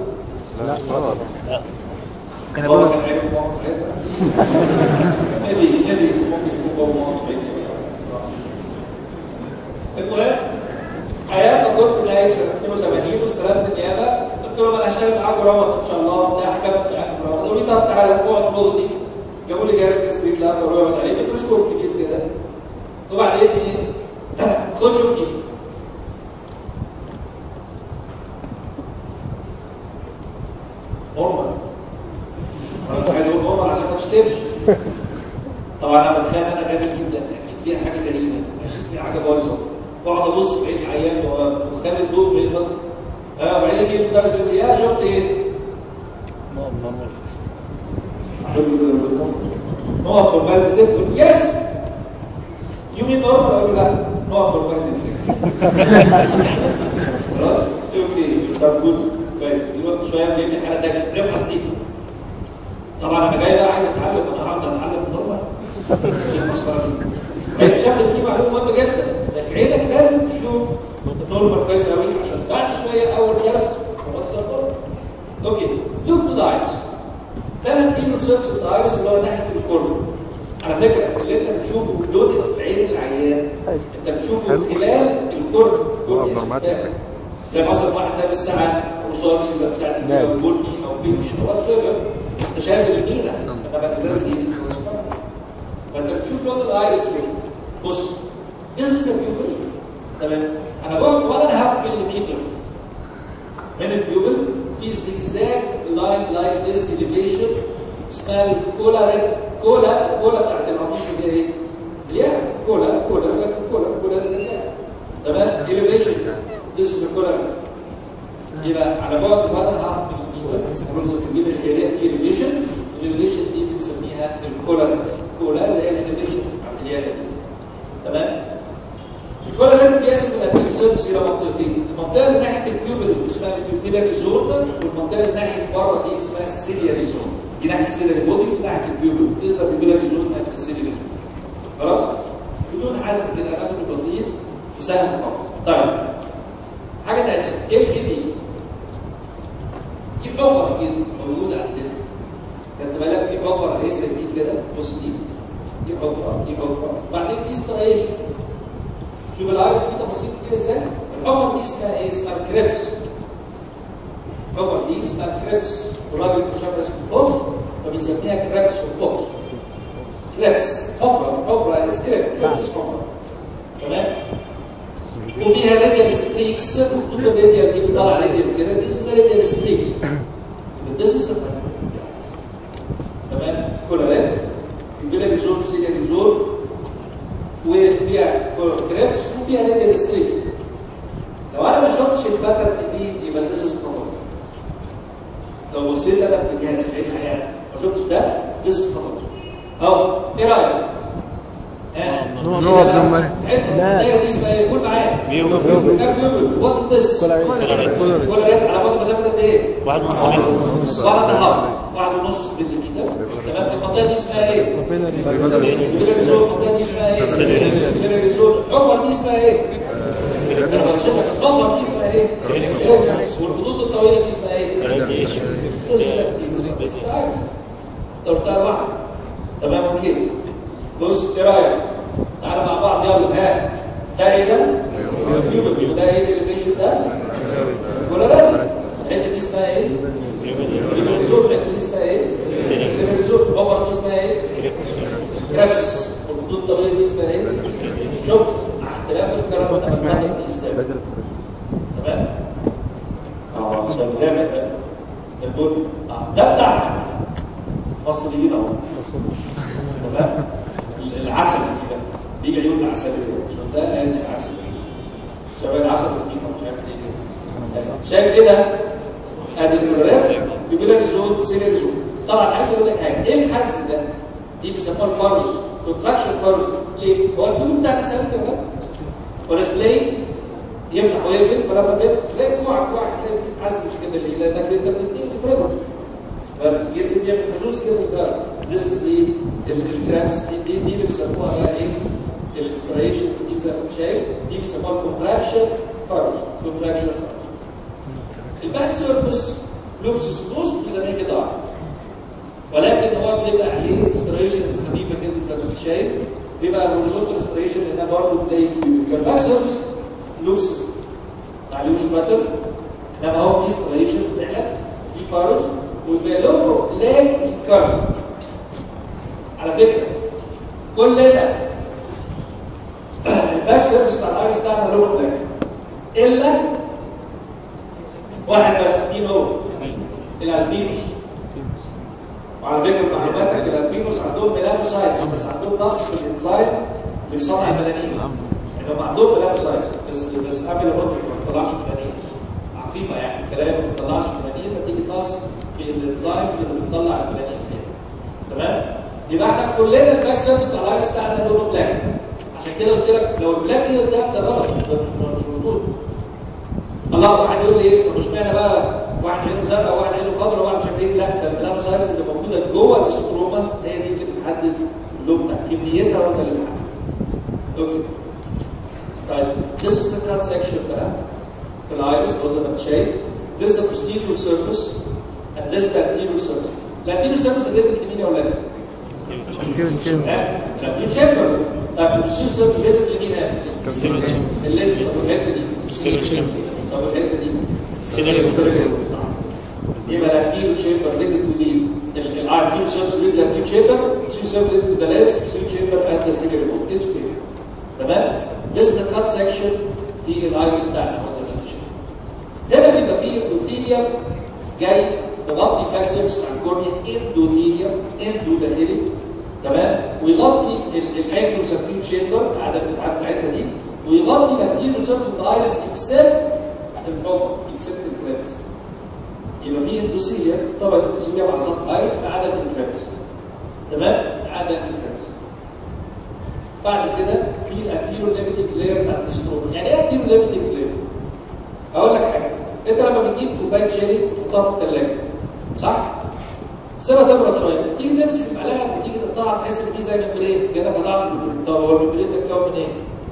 كان هو بقول كان عيب في ماما ساعتها نبي نبي ممكن يكون بابا ماما في المهم ايام ما كنت نايم سنه 82 واستلمت النيابه قلت لهم انا هشتغل معاكم رمضان ان شاء الله بتاع حكمت معاكم في رمضان قالوا لي طب تعالى اقعد في الاوضه دي جابوا لي جهاز كاستريت لاب ورمضان عليه ميكروسكوب كبير كده وبعدين ايه خد شوف دي نورمال انا مش عايز اقول نورمال عشان ما تشتمش طبعا انا بتخيل انا غبي جدا اكيد فيها حاجه غريبه اكيد فيها حاجه بايظه واقعد ابص في عين العيان واخلي الضوء في عين اه وبعدين يجي المدرس يقول لي يا شفت ايه؟ نقط نورمال يقول يس يو مين نورمال اقول له لا نقط نورمال خلاص اوكي طب جود كويس دلوقتي شويه فهمني حاله ثانيه افحص دي طبعا انا جاي بقى عايز اتعلم انا هقعد اتعلم نورمال مسخره دي شكل دي معلومه مهمه جدا انك عينك لازم تشوف نورمال كويس قوي عشان بعد شويه اول درس هو تصور اوكي لوك تو ذا ايرس ده نديله سيرفس الايرس اللي هو ناحيه الكورنر على فكره اللي انت بتشوفه لون العين العيان انت بتشوفه خلال الكورنر الكورنر زي مثلا واحد لابس ساعه رصاصي زي بتاعت كده نعم. بني او بينش او وات انت شايف المينا انما الازاز يسمع فانت بتشوف لون الايرس كده بص This is a pupil تمام انا بقعد 1.5 ملم من البيوبل في زجزاج لاين لاين ديس elevation اسمها الكولا ريد كولا الكولا بتاعت القميص دي ايه؟ الياء كولا كولا لكن كولا كولا زجاج تمام elevation this is a كولا ريد يبقى على بعد 1.5 ملم الرمز الكبير اللي هي في elevation elevation دي بنسميها الكولا ريد كولا اللي هي elevation بتاعت الياء دي تمام الكولارين بيقسم الابيكسيرفس الى منطقتين، المنطقه اللي ناحيه البيوبل اللي اسمها الفيوبيلاري زون والمنطقه اللي ناحيه بره دي اسمها السيلياري زون. دي ناحيه السيلياري بودي ودي ناحيه البيوبل، دي اسمها الفيوبيلاري زون ناحيه السيلياري زون. خلاص؟ بدون حزم كده اناتومي بسيط وسهل خالص. طيب حاجه ثانيه ايه دي؟ في حفره كده موجوده عندنا. خدت بالك في حفره اهي زي دي كده بص دي دي حفره دي حفره وبعدين في ستريشن شوف الايرس فيه تفاصيل كتير ازاي الحفر دي اسمها ايه؟ اسمها الكريبس الحفر دي اسمها كريبس والراجل بيشرب اسمه فوكس فبيسميها كريبس وفوكس كريبس حفره حفره از كريب كريبس حفره تمام وفيها راديال ستريكس مكتوب راديال دي بتطلع راديال كده دي از راديال ستريكس This is a تمام كولارات الجلاكي زون سيجاري زون وفيها كريبس وفيها راديال ستريكس لو انا ما شفتش الباترن دي يبقى this is pathology لو بصيت انا بجهاز في عين حياتي ما شفتش ده this is pathology اهو ايه رايك؟ ها نوع كده بقى. بلومر. عد الدايره دي اسمها ايه؟ قول معايا بيوبل. بيوبل كام بيوبل؟ وات ذس؟ كل كولاريت. ريت على بعد مسافه قد ايه؟ واحد ونص متر واحد هاف واحد ونص مليمتر تمام المنطقه دي اسمها ايه؟ البيلاري زون المنطقه دي اسمها ايه؟ سيلاري زون الحفر دي اسمها ايه؟ الحفر دي اسمها ايه؟ والخطوط الطويله دي اسمها ايه؟ طب تعال واحد تمام اوكي بص ايه رايك؟ تعالى مع بعض يلا ها ده ايه ده؟ بيوبل وده ايه الاليفيشن ده؟ كولارات الحته دي اسمها ايه؟ الريزورت الحته دي اسمها ايه؟ الريزورت الاوفر دي اسمها ايه؟ كرابس والخطوط الطويله دي اسمها ايه؟ شوف مع اختلاف الكرم والنباتات دي ازاي تمام؟ اه ده الجامع ده البن اه ده بتاعنا مصريين اهو تمام؟ العسل دي بقى دي العيون العسليه شوف ده ادي العسل شباب العسل الفينو مش عارف ايه ده شايف كده ادي الكلورات بيبيلاري زون سيلاري زون طبعا عايز اقول لك حاجه ايه الحز ده؟ دي بيسموها الفرز كونتراكشن فرز ليه؟ هو الجنون بتاع الثابت يا ولاد والسبلاي يفتح ويقفل فلما بيبقى زي كوع كوع كده بيتعزز كده ليه؟ لانك انت بتديه تفرده فالجلد بيعمل حزوز كده صغيره This is the الكرابس دي دي دي اللي بيسموها بقى ايه؟ الاستريشنز دي زي ما انت شايف دي بيسموها الكونتراكشن فرز كونتراكشن فرز الباك سيرفيس لوكس سبوست تو ذا نيكد اي ولكن هو بيبقى عليه استريشنز خفيفه كده زي ما انت شايف بيبقى هوريزونتال استريشن لانها برضه بلاي بيبقى الباك سيرفيس لوكس ما عليهوش باتر انما هو في استريشنز فعلا في فارس ويبقى له لاج يتكرر على فكره كلنا الباك سيرفيس بتاع الايرس بتاعنا له لاج الا واحد بس مين هو؟ الالبينوس وعلى فكره معلوماتك الالبينوس عندهم ميلانوسايتس بس عندهم نقص في الانزيم اللي بيصنع الميلانين انهم عندهم ميلانوسايتس بس بس قبل ما ما بتطلعش ميلانين عقيمه يعني الكلام ما بتطلعش ميلانين نتيجه نقص في الانزيمز اللي بتطلع الميلانين تمام؟ يبقى احنا كلنا الباك سيرفيس بتاع الايرس بتاعنا لونه بلاك عشان كده قلت لك لو البلاك كده ده ده غلط ده مش مش مظبوط الله واحد يقول لي ايه طب اشمعنى بقى واحد عينه زرقاء وواحد عينه خضراء وواحد مش عارف ايه لا ده الميلانوسايتس اللي موجوده جوه الاستروما هي دي اللي بتحدد اللون بتاع كميتها ولا اللي بتحدد اوكي طيب this is the cut section بقى في الايرس اللي هو زي ما انت شايف this is the posterior surface and this is the anterior surface الانتيريور surface اللي يدك يمين يا اولاد ها الانتيريور شامبر طيب البوستيريور surface اللي يدك يمين ها اللينس طب الحته دي طب الحته دي يبقى الانتيريور شامبر ريدد تو دي الانتيريور surface ريدد الانتيريور شامبر posterior surface ريدد تو ذا لينس posterior chamber at the secondary bone it's okay تمام this is the cut section في الايرس بتاعنا هو زي ما انت شايف هنا بيبقى فيه اندوثيليوم جاي مغطي باك سيرفس بتاع الكورنيا اندوثيليوم اندو داخلي تمام ويغطي الانكلو سبتيو شيمبر عدد الفتحات بتاعتها دي ويغطي الانتيريور سيرفس بتاع الايرس اكسبت البروفر اكسبت الكريبس يبقى فيه اندوثيليوم طبعا الاندوثيليوم على سطح الايرس ما عدا الكريبس تمام ما عدا الكريبس بعد كده في الانتيريور ليميتنج لاير بتاعت الاستروما يعني ايه انتيريور ليميتنج لاير؟ هقول لك حاجه انت لما بتجيب كوبايه شيري تحطها في الثلاجه صح؟ سيبها تبرد شويه تيجي تمسك المعلقه وتيجي تقطعها تحس ان في زي ممبرين كده فتحت الممبرين طب هو الممبرين متكون من ايه؟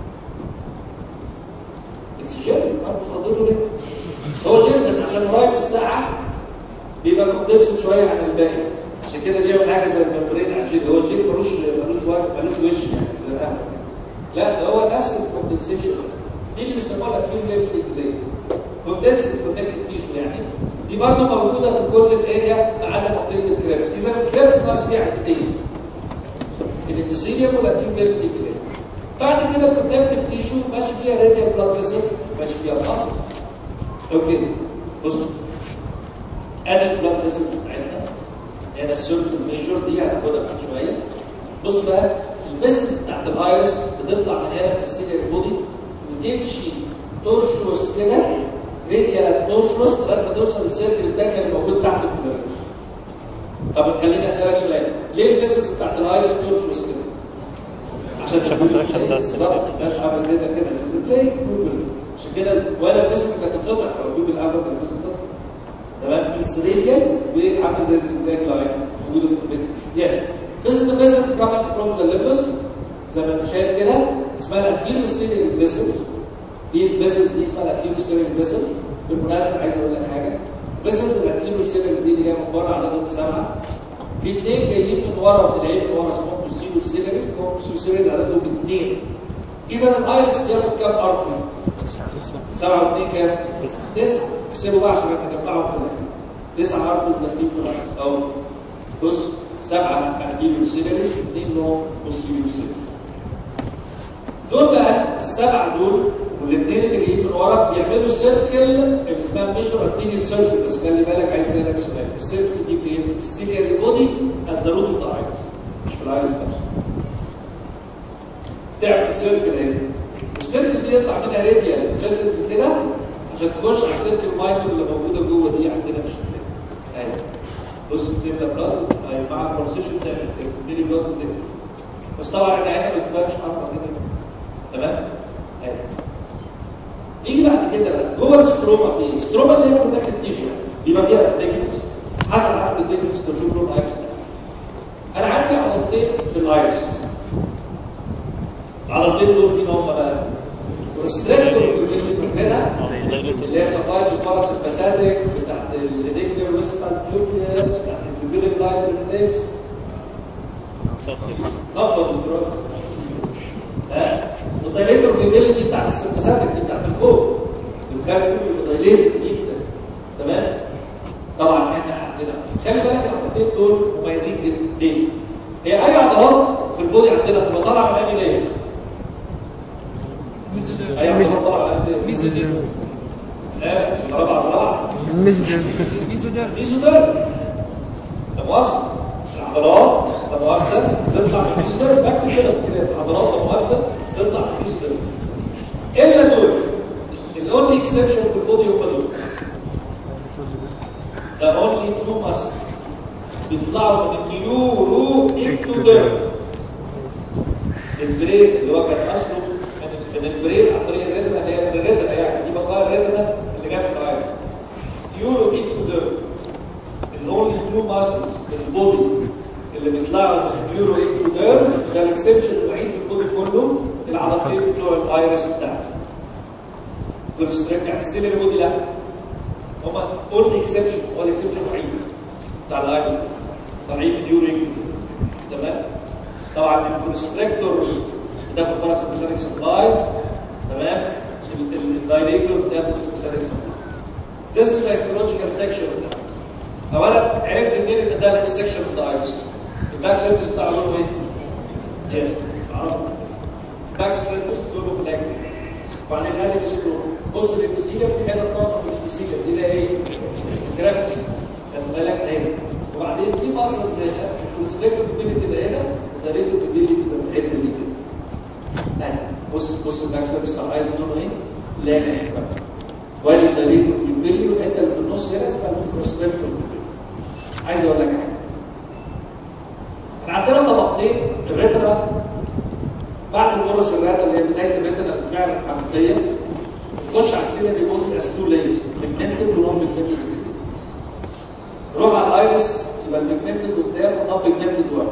اتس جيل بتخضله ليه؟ هو جيل بس عشان قريب من الساعه بيبقى كوندنسد شويه عن الباقي عشان كده بيعمل حاجه زي الممبرين على الجيل هو الجيل ملوش ملوش ملوش وش يعني زي القهوه لا ده هو نفس الكوندنسيشن دي اللي بيسموها الاكيوم ليميتنج لاير كوندنس كونكتيف تيشو يعني دي برضه موجوده في كل الاريا ما عدا منطقه الكريبس اذا الكريبس ناقص فيها حتتين الابيثيليوم والاكيوم ليميتنج لاير بعد كده الكونكتيف تيشو ماشي فيها راديال بلاد فيسلز ماشي فيها مصر اوكي بصوا ادي البلاد فيسلز بتاعتنا هنا السيركل ميجور دي هناخدها بعد شويه بص بقى الفيسلز بتاعت الايرس بتطلع من هنا من السيلير بودي وتمشي ترشلس كده راديال ترشلس لغايه ما توصل للسيركل الثانيه اللي موجود تحت الكوبريت طب خليني اسالك سؤال ليه الفيسلز بتاعت الايرس ترشلس كده؟ عشان تكون بالظبط الناس عملت كده كده زي بلاي جوجل عشان كده ولا الفيسل كانت تتقطع لو جوجل افر كانت الفيسل تتقطع تمام اتس راديال وعامل زي الزجزاج لاين موجوده في البيت يس This is the vessels coming from the limbus زي ما انت شايف كده اسمها الانتيريور سيريال فيسل دي الفيسلز دي اسمها الانتيريور سيريال فيسل بالمناسبه عايز اقول لك حاجه فيسلز الانتيريور سيريالز دي اللي هي من بره عددهم سبعه في اثنين جايين من ورا من العين من ورا اسمهم بوستيريور سيريالز اسمهم بوستيريور سيريالز عددهم اثنين اذا الايرس بياخد كام ارتري؟ سبعه واثنين كام؟ تسعه احسبوا بقى عشان نجمعهم في الاخر تسعه ارتريز داخلين في الايرس او بص سبعه انتيريور سيريالز اثنين لهم بوستيريور سيريالز دول بقى السبعه دول والاثنين اللي جايين من ورا بيعملوا سيركل اللي اسمها ميجر ارتيريال سيركل بس خلي بالك عايز اسالك سؤال السيركل دي فين؟ في السيلياري بودي ات ذا روت اوف ذا ايرس مش في الايرس نفسه تعمل سيركل اهي والسيركل دي يطلع منها راديال فيسلز كده عشان تخش على السيركل ماينر اللي موجوده جوه دي عندنا في الشكل اهي بص بتملى بلاد مع البروسيشن تعمل كده تديلي بلاد وتكتب بس طبعا احنا هنا ما بتبانش حمرا كده تمام؟ اهي نيجي بعد كده بقى جوه الستروما في الستروما اللي هي كونكتيف تيشو بيبقى فيها ديجنس حسب عدد الديجنس انت بتشوف لون الايرس انا عندي عضلتين في الايرس العضلتين دول مين هم بقى؟ ريستريكتور اللي في هنا اللي هي سبلايد البارس الباساتيك بتاعت الاديكتور ويستال نيوكليوس بتاعت الفيبيليك لايت ريفلكس نفض الدراج ها الدايليتور بيبيليتي بتاعت السمباساتيك دي بتاعت الخوف الخارج كله دايليتد جدا تمام طبعا احنا عندنا خلي بالك العضلتين دول مميزين جدا ليه؟ هي اي عضلات في البودي عندنا بتبقى طالعه من انهي لايرز؟ اي عضلات طالعه من انهي ميزوديرم لا بس رابع زراعه المسجد ميزوديرم ميزوديرم لا مؤاخذه العضلات لا مؤاخذه تطلع من الميزوديرم بكتب كده في الكتاب العضلات لا مؤاخذه تطلع من الميزوديرم الا دول الاونلي اكسبشن في البودي هم دول the only two muscles بيطلعوا من النيورو اكتوديرم البرين اللي هو كان اصله من من البرين عن طريق الريتنا هي من الريتنا يعني دي بقايا الريتنا اللي جت في الايرس نيورو اكتوديرم الاونلي تو ماسلز في البودي اللي بيطلعوا من النيورو اكتوديرم ده الاكسبشن الوحيد في البودي كله العضلتين بتوع الايرس بتاعته كونستريكت يعني السيلري بودي لا هما اول اكسبشن هو الاكسبشن الوحيد بتاع الايرس طالعين من يورينج تمام طبعا الكونستريكتور بتاخد باراسمبثيك سبلاي تمام الدايليتور بتاخد سمبثيك سبلاي This is the histological section of the iris. اولا عرفت منين ان ده السكشن اوف ذا ايرس الباك سيرفيس بتاع لونه ايه؟ يس الباك سيرفيس لونه بلاك وبعدين ادي السكرو بص الابيثيليوم في حتت ناقصه في الابيثيليوم دي اللي هي ايه؟ الجرافيتي بالك هنا وبعدين في ماسلز هنا الكونستريكتور بتبتدي تبقى هنا والدايليتور بتبتدي تبقى في الحته دي كده اهي بص بص الباك سيرفيس بتاع الايرس لونه ايه؟ لاك اهي وادي الدايليتور بيبلي والحته اللي في النص هنا اسمها الكونستريكتور عايز اقول لك حاجه احنا عندنا طبقتين الريتنا بعد الغرز الرئه اللي هي بدايه الريتنا بالفعل الحقيقيه تخش على السيلة اللي بيقول اس 2 لايرز بيجمنتد ونون بيجمنتد نروح على الايرس يبقى البيجمنتد قدام والنون بيجمنتد ورا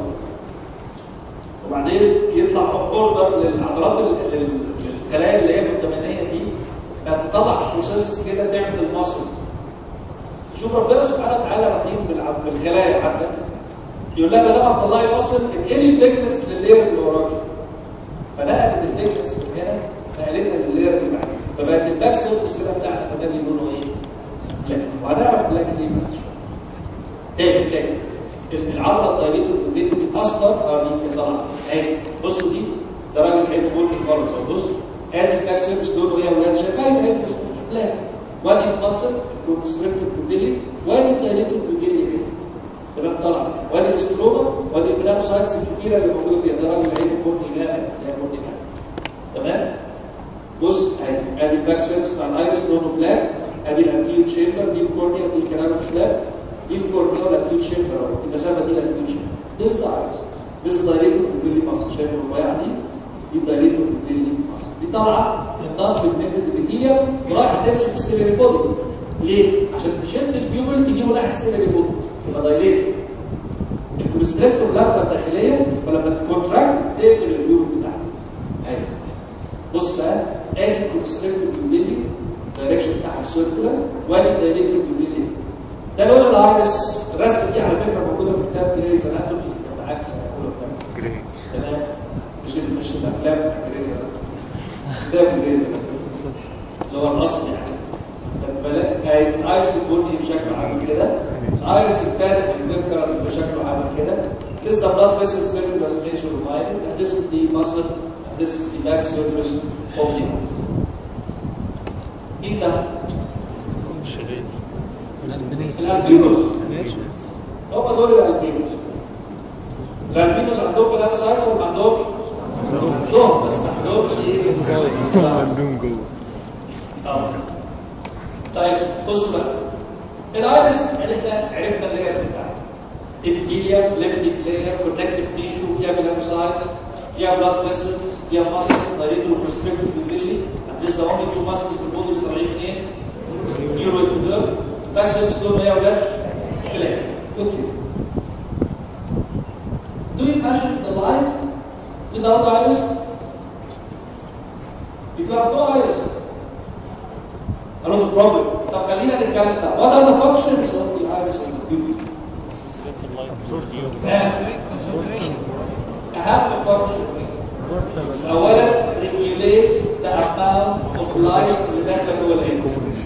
وبعدين يطلع اوردر للعضلات ال- ال- الخلايا اللي هي القدامانيه دي بقت تطلع بروسيسز كده تعمل المصل شوف ربنا سبحانه وتعالى رحيم بالع- بالخلايا حتى يقول لها ما دام هتطلعي مصل انقلي البيجمنتس لللاير اللي وراكي فنقلت البيجمنتس من هنا نقلتها لللاير اللي بعدها فبقت الباك سيرفيس هنا بتاعنا كمان اللي لونه ايه؟ بلاك وهنعرف بلاك ليه بعد شويه. تاني تاني ال- العضله الدايليتور دي اصلا اه دي طالعه اهي بصوا دي ده راجل عينه بني خالص اهو بص ادي الباك سيرفيس لونه ايه يا ولاد شايفين اهي في بلاك وادي المصل الكونستريكتور بيبيلي وادي الدايليتور بيبيلي ايه؟ تمام طالعه وادي الاستروما وادي البلانوسايتس الكتيره اللي موجوده فيها ده راجل عينه بني غامق تلاقيها بني غامق تمام بص اهي ادي الباك سيرفيس بتاع الايرس لونه بلاك ادي الانتيو تشامبر دي الكورنيا ودي الكنال شلاب دي الكورنيا والانتيو تشامبر اهو المسافه دي الانتيو تشامبر دي الايرس دي دايليتور بيبيلي ماسك شايف الرفيعه دي دي دايليتور بيبيلي ماسك دي طالعه من ضغط الميتد ابيثيليوم ورايحه تمسك السيلري بودي ليه؟ عشان تشد البيوبل تجيبه ناحيه السيلري بودي تبقى دايليتور الكونستريكتور لفه داخليه فلما تكونتراكت تقفل البيوبل بتاعها ايوه بص بقى ادي الكونستريكتور بيوبيلي الدايركشن بتاعها السيركولار وادي الدايليتور بيوبيلي ده لون الايرس الرسمه دي على فكره موجوده في كتاب جريز اناتومي كان معاك سنه اولى بتاعتك جري تمام مش مش الافلام بتاع جريز اناتومي كتاب جريز اناتومي اللي هو الاصل يعني خد بالك كان الايرس البني بشكل عامل كده الايرس الثاني بالفكره بشكله عامل كده This is a blood vessel circular space reminded, and this is the muscles, and this is the back surface of the eyes. مين ده؟ الالبينوس هم دول الالبينوس الالبينوس عندهم بلانوسايتس ولا ما عندهمش؟ عندهم بس ما عندهمش ايه؟ عندهم جوه اه طيب بصوا بقى الايرس عرفنا عرفنا اللايرز بتاعتها ابيثيليوم ليميتنج لاير كونكتيف تيشو فيها ميلانوسايتس فيها بلاد فيسلز فيها ماسلز دايريتور كونستريكتور بيبيلي and this is the only two muscles في البودي اللي طالعين منين؟ نيورو ايبيديرم الباك سيرفيس لونه ايه يا ولاد؟ بلاك اوكي Do you imagine the life without iris? If you have no iris, another problem. طب خلينا نتكلم بقى. What are the functions of the iris in the pupil? concentration. أهم function أولا regulate the amount of light اللي داخله جوه العين.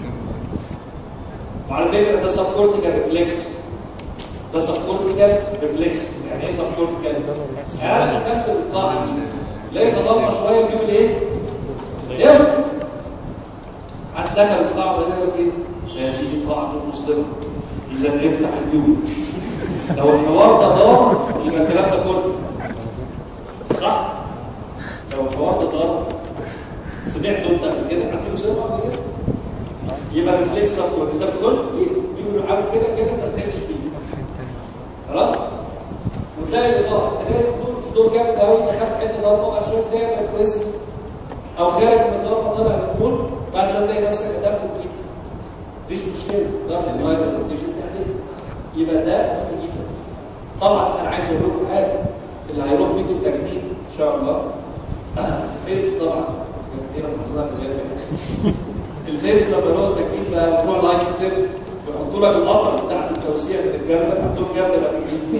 وعلى فكرة ده subcortical reflex. ده subcortical reflex. يعني إيه subcortical؟ يعني أنا دخلت القاعة دي لقيت ضلمة شوية البيبل إيه؟ يوصل. عايز دخل القاعة وبعدين يقول لك ايه؟ يا سيدي القاعة دي مصدمة إذا افتح اليوم لو الحوار ده دار يبقى الكلام ده كله صح؟ لو الحوار ده دار سمعته انت قبل كده عارف اسامه قبل كده؟ يبقى ريفلكس اكتر انت بتخش بيقولوا عامل كده كده انت ما تحسش بيه خلاص؟ وتلاقي الاضاءه انت جاي دور دور جامد قوي دخلت حته ضربه بعد شويه تلاقي بقى كويس او خارج من الضربه طالع للبول بعد شويه تلاقي نفسك قدمت بيه مفيش مشكله ضغط الميه ده تشوف تحديد يبقى ده مهم جدا طبعا انا عايز اقول لكم حاجه اللي هيروح فيكم التجميد ان شاء الله الفيلز طبعا كده في مصنع الفيلز لما يروحوا التجميل بقى بتروح لايف ستيب ويحطوا لك القطر بتاعت التوسيع من الجردل عندهم جردل بقى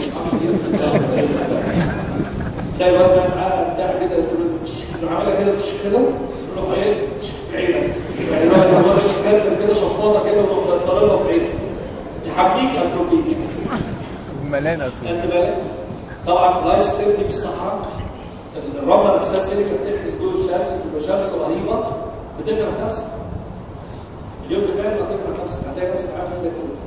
تلاقي الواد بقى معاه بتاع كده يقول له فش- يروح عاملها كده فش كده يروح ايه فش في عينك يعني الواد يروح واخد الجردل كده شفاطه كده ويروح ضربها في عينك يحميك اتروبيك ملان أصلا خدت بالك طبعا في اللايف ستيل دي في الصحراء الرمله نفسها السيليكا بتحجز ضوء الشمس بتبقى شمس رهيبه بتكره نفسك اليوم اللي فات هتكره نفسك هتلاقي نفسك عامل ايدك كده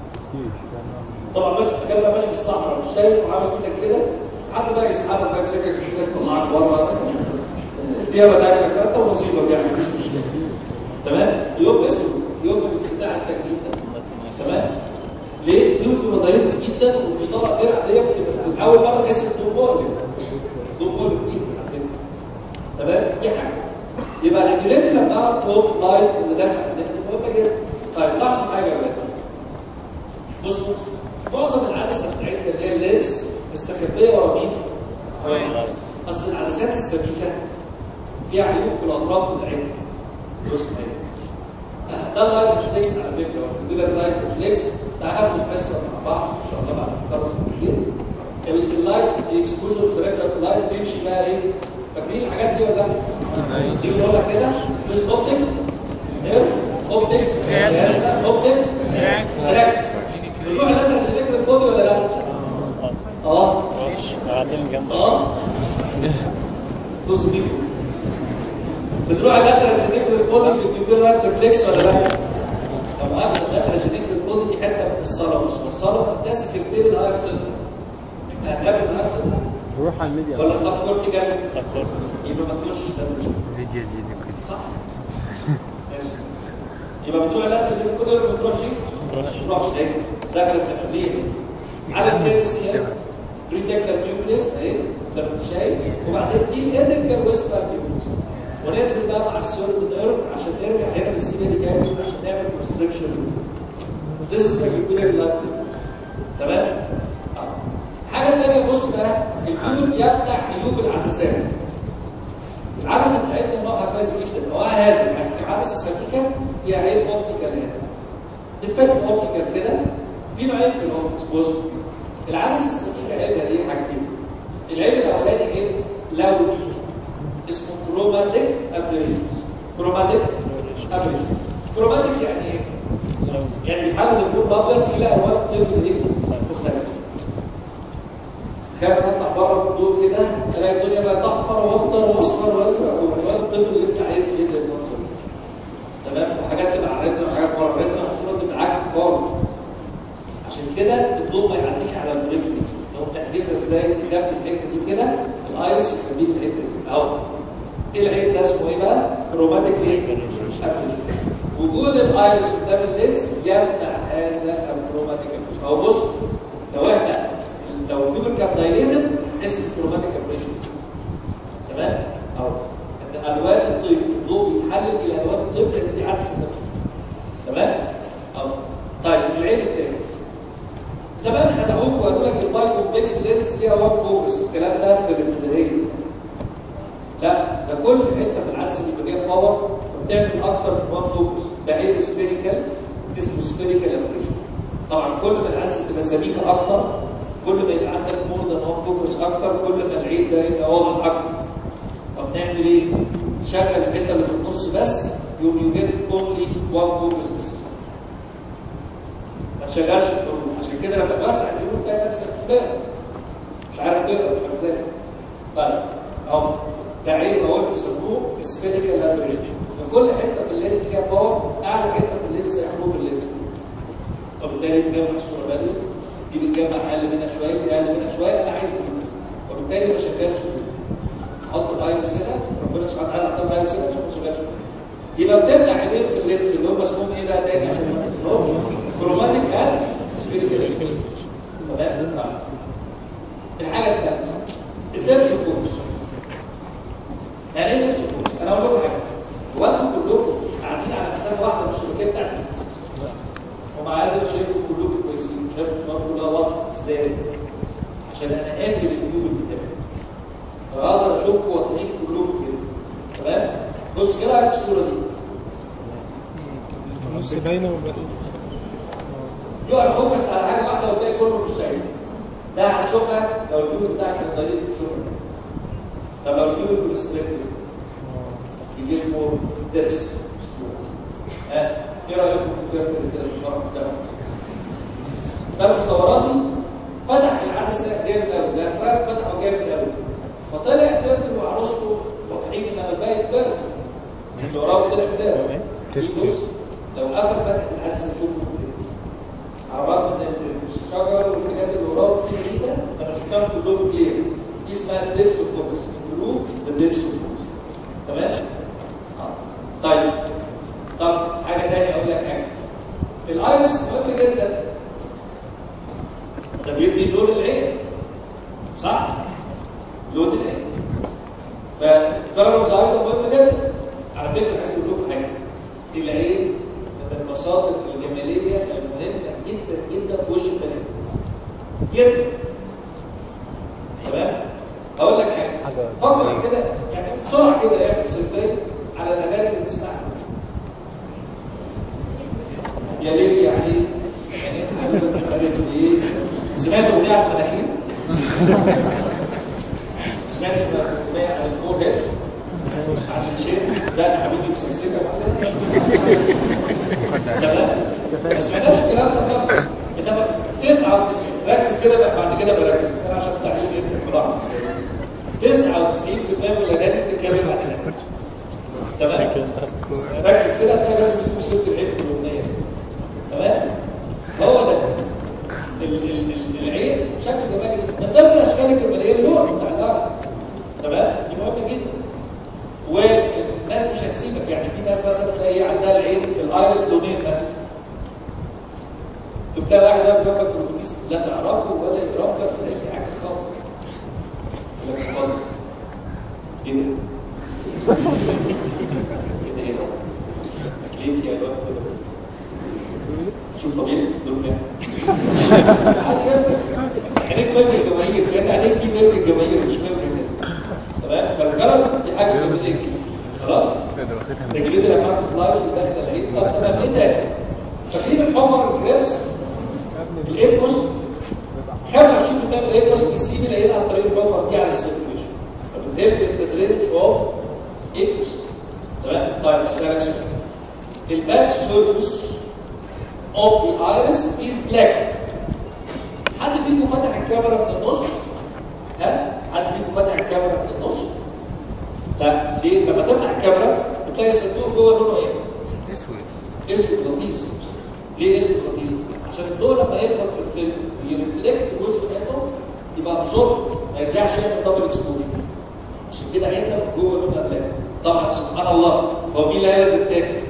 طبعا ماشي تخيل بقى ماشي في الصحراء مش شايف وعامل ايدك كده حد بقى يسحبك بقى يمسكك كده يطلعك بره اديها بداك بقى انت ونصيبك يعني مفيش مشكله تمام يوم اسود يوم بتاع التجديد ده تمام ليه؟ دي بتبقى ضريبه جدا والبطاقه غير عاديه بتبقى من اول مره تحس بالدوبول الدوبول جدا على فكره تمام دي حاجه يبقى الريجوليتي لما اعرف اوف لايت اللي داخل عندنا دي مهمه جدا طيب لاحظوا حاجه يا ولاد بصوا معظم العدسه بتاعتنا اللي هي اللينس مستخبيه ورا مين؟ اصل العدسات السميكه فيها عيوب في الاطراف بتاعتها بص هنا ده اللايت ريفلكس على فكره لو لك اللايت ريفلكس تعالى ناخد بس مع بعض ان شاء الله بعد ما نخلص كتير اللايت اكسبوجر سيلكتد لايت بيمشي بقى ايه فاكرين الحاجات دي ولا لا؟ دي بنقول لك كده بس اوبتيك نيرف اوبتيك اوبتيك دايركت بنروح اللاترال سيلكتد بودي ولا لا؟ اه قاعدين جنب اه تصدقوا بتروح اللاترال جينيكال بودي في الكيوبيلات ريفلكس ولا لا؟ طب احسن اللاترال جينيكال بودي دي حته من الصلاه مش من الصلاه بس ده سكرتير الاير سنتر احنا هنقابل الاير سنتر روح على الميديا ولا سب كورتيكال سكر يبقى ما تخشش لاترال جينيكال فيديو زينة كده صح؟ ماشي يبقى بتروح اللاترال جينيكال بودي ولا ما بتروحش؟ ما بتروحش ليه؟ دخلت قبليه على الكريدس ريتكتال نيوكليس اهي زي ما انت شايف وبعدين دي الادنجر ويستر نيوكليس وننزل بقى مع السيرد نيرف عشان نرجع هنا للسيل اللي جاي عشان نعمل كونستركشن This is a pupillary light reflex تمام؟ آه. الحاجه الثانيه بص بقى الكيوبل بيمنع عيوب العدسات العدسه بتاعتنا نوعها كويس جدا نوعها هذا العدسه السميكه فيها عيب اوبتيكال هنا ديفكت اوبتيكال كده في نوعين في الاوبتكس بص العدسه السميكه عيبها ايه حاجتين العيب الاولاني عيب لاودي اسمه كروماتيك ابريشنز كروماتيك ابريشن كروماتيك يعني ايه؟ يعني بيحاول اللون الابيض الى الوان الطفل ايه؟ مختلفه خايف اطلع بره في الضوء كده الاقي الدنيا بقت احمر واخضر واصفر وازرق والوان الطفل اللي انت عايز جدا المنظر ده. تمام وحاجات تبقى على رجلنا وحاجات ورا رجلنا والصوره تبقى عاجبك خالص عشان كده الضوء ما يعديش على البريفري لو بتحجزها ازاي تخبي الحته دي كده الايرس يخليك الحته دي اهو ايه العيب ده اسمه ايه بقى؟ كروماتيك ايه؟ وجود الايرس قدام اللينس يمنع هذا الكروماتيك ابريشن اهو بص لو احنا لو الكيوبل كان دايليتد تحس بالكروماتيك ابريشن تمام؟ اهو ان الوان الطفل الضوء بيتحلل الى الوان الطفل لان دي عدسه سميكه تمام؟ اهو طيب العيب الثاني زمان خدعوك وقالوا لك المايكرو بيكس لينس فيها وان فوكس الكلام ده في الابتدائيه لا ده كل حته في العدسه بيبقى فيها باور فبتعمل اكتر من وان فوكس ده عيب سبيريكال اسمه سبيريكال ابريشن طبعا كل ما العدسه تبقى سميكه اكتر كل ما يبقى عندك مور ذان وان فوكس اكتر كل ما العيب ده يبقى واضح اكتر طب نعمل ايه؟ تشغل الحته اللي في النص بس يوم يو جيت اونلي وان فوكس بس ما تشغلش الحروف عشان كده لما توسع الحروف تلاقي نفسك مبالغ مش عارف تقرا مش عارف ازاي طيب اهو ده عيب اهو بيسموه سفيريكال ابريشن كل حته في اللينس فيها باور اعلى حته في اللينس هي حروف اللينس وبالتالي بتجمع الصوره بدري دي بتجمع اقل منها شويه دي اقل منها شويه انا عايز دي بس وبالتالي ما شغلش حط الايرس هنا ربنا سبحانه وتعالى حط الايرس هنا عشان ما تشغلش يبقى بتمنع عيبين في اللينس اللي هم اسمهم ايه بقى تاني عشان ما تنساهمش كروماتيك اند سبيريكال تمام الحاجه الثالثه الدرس فوكس يعني ايه درس فوكس؟ انا اقول لكم حاجه هو انتم كلكم قاعدين على حساب واحده من الشبكات بتاعتكم ومع هذا انا شايفكم كلكم كويسين شايف الصور كلها واضحه ازاي؟ عشان انا قافل النيوبل بتاعي فاقدر اشوفكم واضحين كلكم كده بص كده رايك في الصوره دي نص باينه وباقي يقع فوكس على حاجه واحده والباقي كله مش شايف ده هتشوفها لو الجيوب بتاعك الضليل بتشوفها طب لو الجيوب الكوليسترول يجي لكم درس في الصوره ها ايه رايكم في الكاركتر كده في الفرق بتاعه فالمصورات دي فتح العدسه جامد قوي لا فرق فتحه جامد قوي فطلع كاركتر وعروسته واضحين انما الباقي اتبرد اللي وراه طلع بلاد بص لو قفل فتحه العدسه شوفوا كده على الرغم ان الشجره والحاجات اللي وراه دي بعيده انا شفتها كلهم كلير دي اسمها الدبس اوف فوكس امبروف ذا دبس اوف فوكس تمام؟ اه طيب طب حاجه ثانيه اقول لك حاجه الايرس مهم جدا ده بيدي لون العين صح؟ لون العين فالكربون ايضا مهم جدا على فكره عايز اقول لكم حاجه العين من المصادر الجماليه المهمه جدا جدا في وش البني ادم جدا تمام؟ هقول لك حاجه فكر كده يعني بسرعه كده اعمل سيرفي على الاغاني اللي بتسمعها يا ليل يا علي يعني أنا مش عارف دي ايه سمعت اغنيه على المناخير سمعت اغنيه على الفور هيد على الشيء ده انا حبيبي مسكسكه مثلا تمام ما سمعناش الكلام ده خالص انما 99 ركز كده بقى بعد كده بركز بس انا عشان التعليم يفرق ملاحظ 99% من الاغاني بتتكلم عن العين تمام ركز كده هتلاقي لازم تكون صوت العين في الاغنيه تمام هو ده ال- ال- ال- العين شكل جمالي جدا من ضمن الاشكال الجماليه اللون بتاع الارض تمام دي مهمه جدا والناس مش هتسيبك يعني في ناس مثلا تلاقي عندها العين في الايرس لونين مثلا تلاقي واحد واقف جنبك في الاتوبيس لا تعرفه ولا يضربك ولا اي حاجه خالص يقول لك اتفضل. ايه ده؟ ايه ده ايه ده؟ تكليف يا الواد كده شوف طبيعي دول كام عادي جدا عينيك ملك الجماهير لان عينيك دي ملك الجماهير مش ملك كده تمام فالكلام دي حاجه جميله جدا خلاص اقدر واخدها من رجلين الامام فلاي اللي داخله العيد طب انا ايه ده؟ فاكرين الحفر الكريبس الايبوس 25% من الايبوس بيسيب العين عن طريق الحفر دي على السيركيوليشن فبتهب التدريج اوف ايبوس تمام طيب اسالك سؤال الباك سيرفيس of the iris is black حد فيكم فتح الكاميرا في النص؟ ها؟ حد فيكم فتح الكاميرا في النص؟ لا ليه؟ لما تفتح الكاميرا بتلاقي الصندوق جوه لونه ايه؟ اسود اسود لطيس ليه اسود لطيس؟ عشان الضوء لما يخبط في الفيلم ويرفلكت جزء منه يبقى ابزورب ما يرجعش يعمل دبل اكسبوجر عشان كده عيننا من جوه لونها بلاك طبعا سبحان الله هو مين اللي قال التاني؟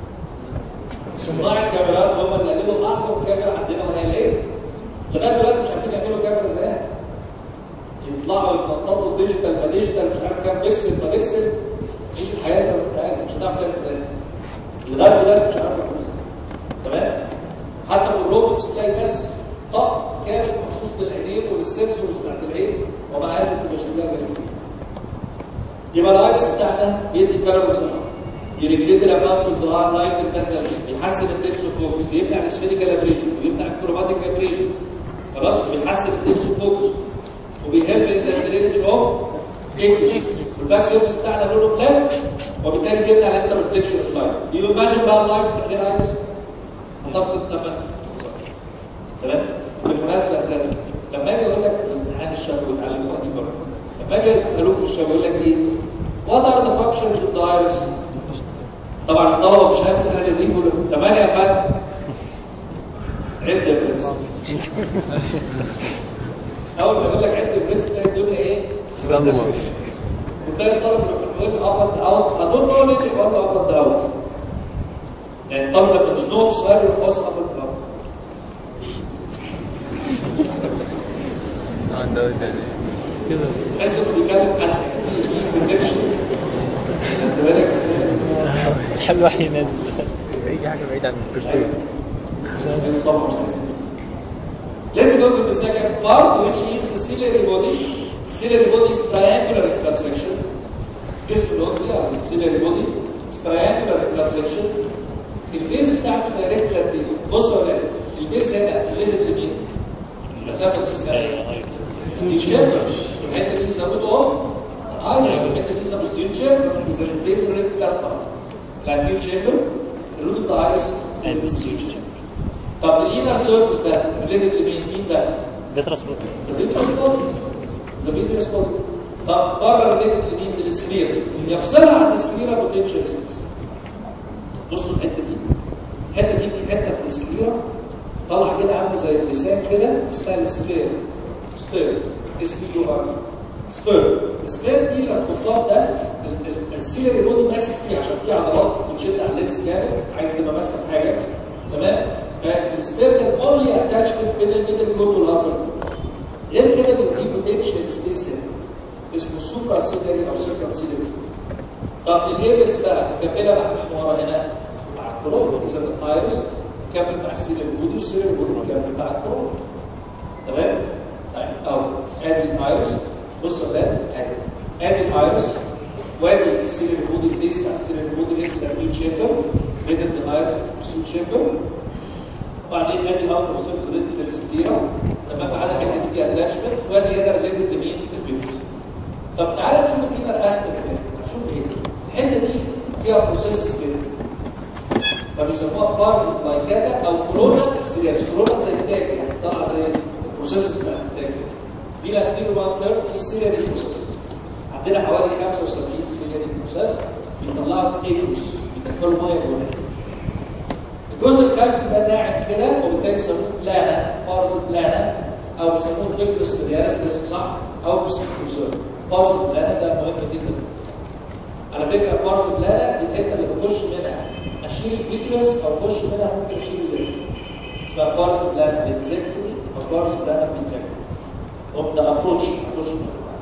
صناع الكاميرات هم اللي قالوا اعظم كاميرا عندنا وهي الايه؟ لغايه دلوقتي مش عارفين يعملوا كاميرا زيها يطلعوا يتنططوا ديجيتال ما ديجيتال مش عارف كام بيكسل ما بيكسل عيش الحياه زي ما انت عايز مش هتعرف تعمل زيها لغايه دلوقتي مش عارف يعملوا زيها تمام؟ حتى في الروبوتس تلاقي ناس طق كامل مخصوص للعينين وللسنسورز بتاعت العين وما عايز تبقى شكلها جميل يبقى الايرس بتاعنا بيدي كالوريز يريجليت الاماونت اوف ذا ار لايت اللي داخله فيه بيحسن الدبس فوكس بيمنع السفيريكال ابريشن ويمنع الكروماتيك ابريشن خلاص بيحسن الدبس فوكس وبيهلب ان درينج اوف اكس والباك سيرفيس بتاعنا لونه بلاك وبالتالي بيمنع الانتر ريفليكشن اوف لايت يو ايماجن بقى اللايف من غير ايرس هتفقد تمام تمام بالمناسبه اساسا لما اجي اقول لك في الامتحان الشفوي اتعلموها دي بره لما اجي تسالوك في الشفوي يقول لك ايه؟ What are the functions of the iris? طبعا الطلبه مش هياخدوا اهل يضيفوا لكم ثمانيه يا فندم عد يا برنس اول ما يقول لك عد يا برنس تلاقي الدنيا ايه؟ وتلاقي الطالب يقول ابط اوت هدول نقول ايه يقول له ابط اوت يعني الطالب لما تزنقه في سؤال يقول بص ابط اوت عنده ايه تاني كده تحس انه بيتكلم حد في في كونكشن خدت بالك ازاي؟ الحل وحي نازل اي حاجه بعيد عن مش عايز البرتين مش عايز الصبر مش عايز Let's go to the second part which is the ciliary body. Ciliary body is triangular in conception. جسم الاوتري او السيلري بودي ستريانجولار ترانزكشن البيز بتاعته دايركت لاتينو بصوا يا ولاد البيز هنا ريليتد لمين؟ المسافه دي اسمها ايه؟ تيوب الحته دي سموت اوف ايرش الحته دي سموت تيوب شيمبر اذا البيز ريليتد ثلاث مرات الانتيوب شيمبر الروت اوف ذا ايرس والتيوب شيمبر طب الانر سيرفيس ده ريليتد لمين؟ مين ده؟ فيترس بوت الفيتريس بودي ذا فيتريس بودي طب بره ريليتد لمين؟ للسكليرا يفصلها عن السكليرا بوتنشال سبيس بصوا الحته دي الحته دي في حته في السكليرا طالعه كده عامله زي اللسان كده اسمها السكلير سبير اس بي يو ار سبير السبير دي اللي الخطاب ده ال- ال- السيلري بودي ماسك فيه عشان فيه عضلات بتشد على اللينس جامد عايز تبقى ماسكه في حاجه تمام فالسبير كان اونلي اتاتشمنت بين الميدل كود والابر غير كده بيبقى في بوتنشال سبيس هنا اسمه السوبرا سيلري او سيركل سيلري سبيس طب الايبكس بقى مكمله مع مين ورا هنا مع الكرون اذا الايرس كمل مع السيلر بودي والسيلر بودي مكمل مع الكرون تمام طيب اهو ادي الايرس بص يا ولاد ادي ادي الايرس وادي السيلر بودي البيس بتاع السيلر بودي اللي هي البيو تشامبر بين الايرس والسو تشامبر وبعدين ادي الاوتر سيرف ريتد السكليرا تمام على الحته دي فيها اتاتشمنت وادي هنا ريليتد لمين؟ الفيتوس طب تعالى نشوف الانر اسبكت نشوف ايه الحته دي فيها بروسيسز كده فبيسموها بارز لايكاتا او كورونا سيريس كورونا زي التاج يعني طالعه زي البروسيسز بتاعت التاج كده دي الانتيرو 1 ثيرد دي السيريال بروسيس عندنا حوالي 75 سيريال بروسيس بيطلعوا ايكوس بيدخلوا ميه جوه الجزء الخلفي ده ناعم كده وبالتالي بيسموه بلانا بارز بلانا او بيسموه بيكروس سيريالس ده اسمه صح او بسكروسور بارز بلانا ده مهم جدا بالنسبه لي. على فكره بارز بلانا دي الحته اللي بخش منها اشيل الفيترس او اخش منها ممكن اشيل اللينس اسمها بارز بلانا بيتزكتني او بارز بلانا فيتركتني of the approach approach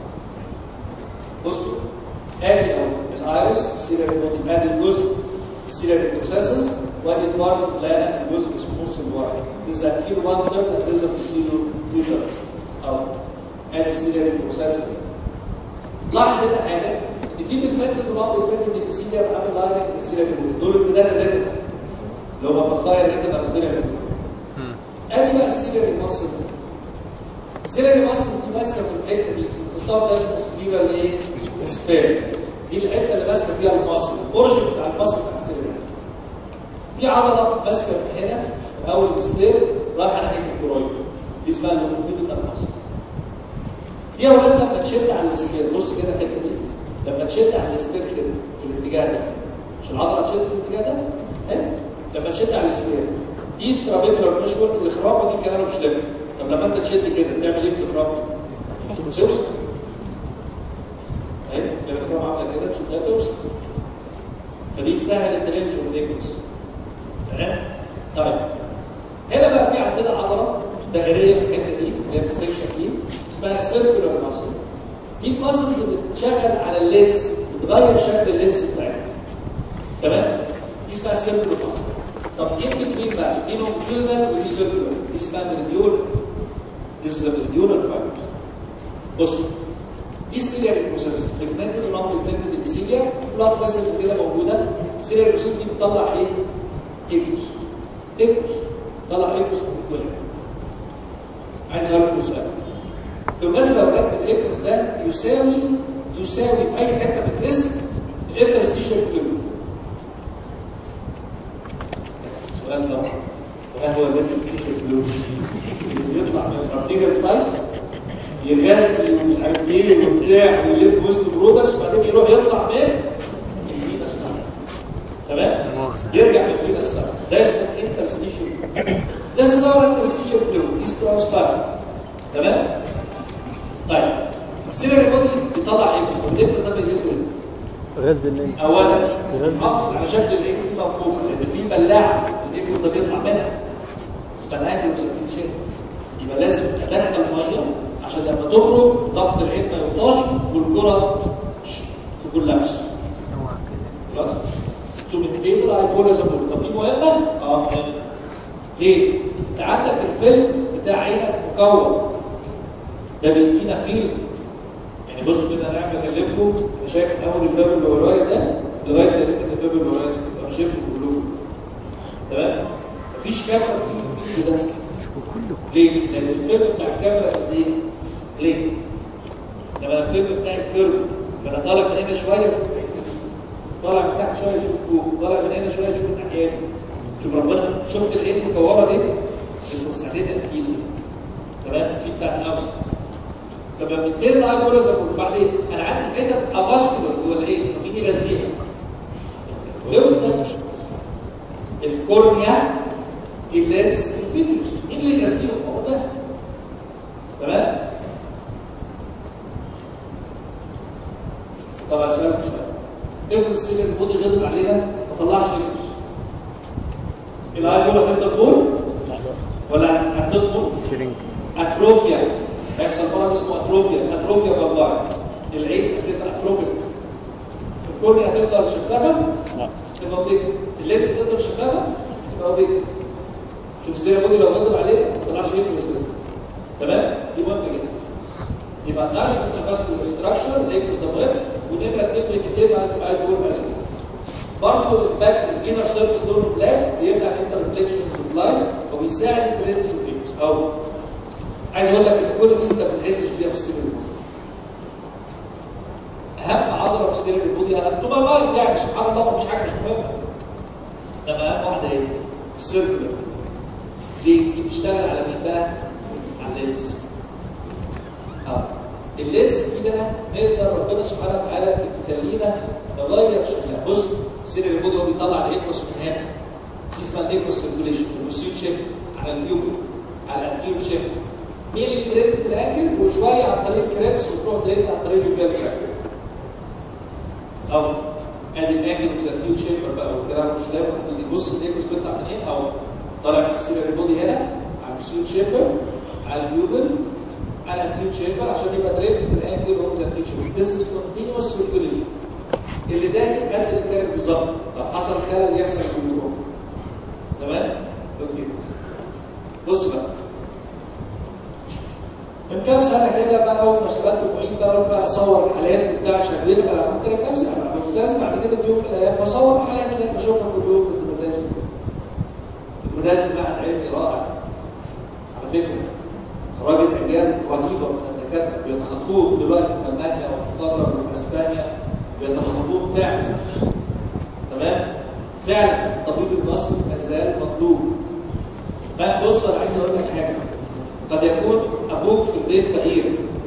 بصوا ادي اهو الايرس سيريال بودي ادي الجزء السيريال بروسيسز وادي البارز بلانا الجزء اسمه نص الورق This is a tier 1 third and this is a posterior two thirds اهو ادي السيريال بروسيسز لاحظ هنا حاجه ان في بيجمنتد وراب بيجمنتد ابيثيليال عامل دايركت السيريال بودي دول الجداد اللي اللي هو بخايا اللي انت بكتيريا ادي بقى السيريال ماسلز السيلري ماسلز دي ماسكه في الحته دي الخطاب ده اسمه سبليرال ايه؟ سبير دي الحته اللي ماسكه فيها المصل الاورجن بتاع المصل بتاع السيلري في عضله ماسكه من هنا من اول السبير رايحه ناحيه الكرويد دي اسمها اللونجيتودينال ماسل دي يا اولاد لما تشد على السبير بص كده الحته دي لما تشد على السبير كده في الاتجاه ده مش العضله تشد في الاتجاه ده؟ ها؟ لما تشد على السبير دي الترابيكولار مشورت الاخرام دي كانوا مش لبن طب لما انت تشد كده تعمل ايه في الاخرام دي؟ توصل اهي الاخرام عامله كده تشدها توصل فدي تسهل الدرينج اوف ايكوس تمام؟ طيب هنا بقى في عندنا عضله دائريه في الحته دي اللي هي في السكشن دي اسمها السيركولار ماسل دي الماسلز اللي بتشتغل على اللينس بتغير شكل اللينس بتاعتها تمام؟ دي اسمها السيركولار ماسل طب ايه بتوين بقى؟ دي نوكيولار ودي سيركولار دي اسمها ميريديول This is a meridional fibers. بص دي السيلياري بروسيس بيجمنتد ونون بيجمنتد ابيثيليا بلاد فيسلز كده موجوده السيلياري بروسيس دي بتطلع ايه؟ ايكوس ايكوس بتطلع ايكوس من الكل عايز اقول لكم سؤال بالمناسبه لو كانت الايكوس ده يساوي يساوي في اي حته في الجسم الانترستيشن فلويد السؤال ده وهل هو الانترستيشن فلويد يطلع من الارتيكل سايت يغذي ومش عارف ايه وبتاع ويلب وسط برودكتس وبعدين يروح يطلع من الفينا السايت تمام؟ يرجع من الفينا السايت ده اسمه انترستيشن فلويد ده اسمه انترستيشن فلويد دي ترانسبيرنت تمام؟ طيب السيلري بودي بيطلع ايه؟ بس الليبس ده بيجيبه ايه؟ غزل الليل اولا محافظ على شكل الايد دي منفوخه لان في بلاعه الايكوس ده بيطلع منها اسمها اكل وسكين شيء يبقى لازم ادخل ميه عشان لما تخرج ضغط العين ما يوطاش والكره تكون لابسه اوعى كده خلاص تو مينتين الهايبوليزم طب دي مهمه؟ اه مهمه ليه؟ انت عندك الفيلم بتاع عينك مكون ده بيدينا فيلد يعني بصوا كده انا قاعد بكلمكم انا شايف من اول الباب اللي ورايا ده لغايه تقريبا الباب اللي ورايا ده انا شايفكم كلكم تمام مفيش كاميرا في الفيديو ده ليه؟ لان الفيلم بتاع الكاميرا بس ايه؟ ليه؟ لما الفيلم بتاعي كيرف فانا طالع من هنا شويه طالع من تحت شويه يشوف فوق طالع من هنا شويه يشوف الناحيه دي شوف ربنا شفت العين المكوره دي عشان توسع لنا الفيل تمام الفيل بتاع الاوسط طب لما بالتالي الاي بولز وبعدين انا عندي حتت افاسكولار جوه العين طب مين يغذيها؟ الفلويد الكورنيا اللينس الفيتيوس مين اللي يغذيهم؟ هو ده تمام؟ طبعا سؤال مش فاهم افرض السيل البودي غضب علينا ما طلعش ليكوس الاي بول هتفضل بول ولا هتضمن شرينك اتروفيا هيحصل مرض اسمه اتروفيا اتروفيا بلبار العين هتبقى اتروفيك الكورنيا هتفضل شفافه لا تبقى بيضة اللينس هتفضل شفافه تبقى بيضة شوف السيل البودي لو غضب علينا ما طلعش ليكوس بس تمام دي مهمه جدا يبقى ناشفه الفاسكولار ستراكشر ليكوس ده مهم ونمره اتنين بريكتين عايز اي بول مثلا برضه الباك الانر سيرفيس لونه بلاك بيمنع الانتر ريفليكشنز اوف لايت وبيساعد البريدج اوف ليكوس او عايز اقول لك ان كل دي انت ما بتحسش بيها في السيرفر اهم عضله في السيرفر البودي انا بتبقى لايت يعني سبحان الله ما فيش حاجه مش مهمه انما اهم واحده ايه؟ السيرفر ليه؟ دي بتشتغل على مين بقى؟ على اللينس اه اللينس دي بقى نقدر ربنا سبحانه وتعالى يخلينا نغير شكلها بص السير البودي هو بيطلع الايكوس من هنا دي اسمها الايكوس سيركوليشن البوسيل شيب على اليوبل على الانتيرو شيب مين اللي ترند في الانجل وشويه عن طريق الكريبس وتروح ترند عن طريق الفيل تراك او ادي الانجل وزنتيو شيبر بقى وكده مش لازم اللي يبص الايكوس بيطلع من هنا او طالع من السير البودي هنا على البوسيل شيبر على اليوبل على الانتيرو شيبر عشان يبقى ترند في الانجل اوف ذا شيبر This is continuous circulation اللي داخل قد اللي خارج بالظبط لو حصل خلل يحصل في الجروب تمام؟ اوكي بص بقى من كام سنه كده بقى اول ما اشتغلت معيد بقى قلت بقى اصور حالات وبتاع مش عارف ايه بقى قلت لك نفسي انا استاذ بعد كده في يوم من الايام فصور حالات كده بشوفها كل يوم في الدمداش الدمداش ده معهد علمي رائع على فكره راجل اجيال رهيبه من الدكاتره بيتخطفوهم دلوقتي في المانيا وفي قطر وفي اسبانيا بيتخطفوهم فعلا تمام فعلا الطبيب المصري ما زال مطلوب ما بص انا عايز اقول لك حاجه قد يكون ابوك في البيت فقير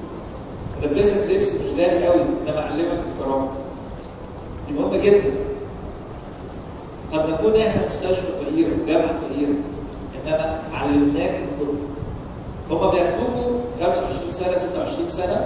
لبسك لبس مش غالي قوي انما علمك الكرامه دي مهمه جدا قد نكون احنا مستشفى فقيره جامعه فقيره انما علمناك الطب هما بياخدوكوا 25 سنه 26 سنه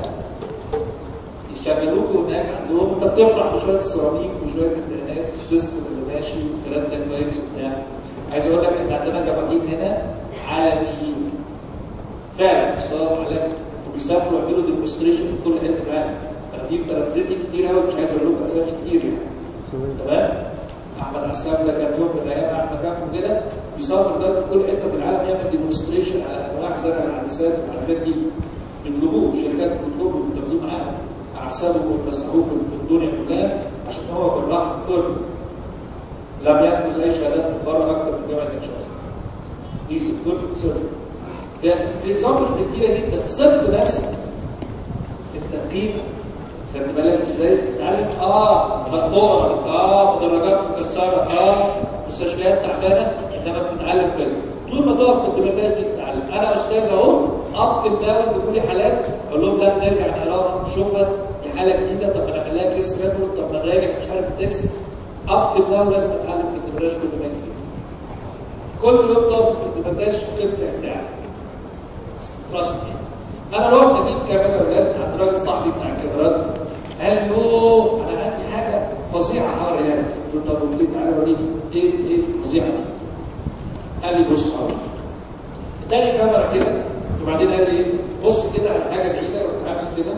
يشغلوكوا هناك عندهم انت بتفرح بشويه السيراميك وشويه الدهانات والسيستم اللي ماشي والكلام ده كويس وبتاع عايز اقول لك ان عندنا جماعين هنا عالميين فعلا مستوى عالمي وبيسافروا يعملوا ديمونستريشن في كل حته في العالم انا في ترانزيت كتير قوي مش عايز اقول لكم اسامي كتير يعني تمام احمد عسام ده كان يوم من الايام قاعد مكانكم كده بيسافر دلوقتي في كل حته في العالم يعمل ديمونستريشن على انواع زرع العدسات والحاجات دي بيطلبوه شركات بتطلبه بياخدوه معاهم على حسابهم ويفسحوه في في الدنيا كلها عشان هو جراح بيرفكت لا بياخذ اي شهادات من بره اكتر من جامعه انشاء دي بيرفكت سيرفيس في اكزامبلز كتيره جدا صرف نفسك التقييم خدت بالك ازاي؟ تتعلم اه فقوره اه مدرجات مكسره اه مستشفيات تعبانه انما بتتعلم كذا طول ما تقف في الدرجات دي تتعلم انا استاذ اهو اب داون بيقول لي حالات اقول لهم لا نرجع نقراها نشوفها دي حاله جديده طب انا اعمل لها كيس ريبورت طب ما نراجع مش عارف التكست اب داون لازم اتعلم في الدبلاج كل ما يجي كل يوم تقف في الدبلاج تبدا تعلم تراست انا رحت اجيب كاميرا اولاد عند راجل صاحبي بتاع الكاميرات قال لي يوه انا عندي حاجه فظيعه هوريها لك قلت له طب قلت لي تعالى وريني ايه ايه الفظيعه دي؟ قال لي بص اهو اداني كاميرا كده وبعدين قال لي ايه بص كده على حاجه بعيده ورحت عامل كده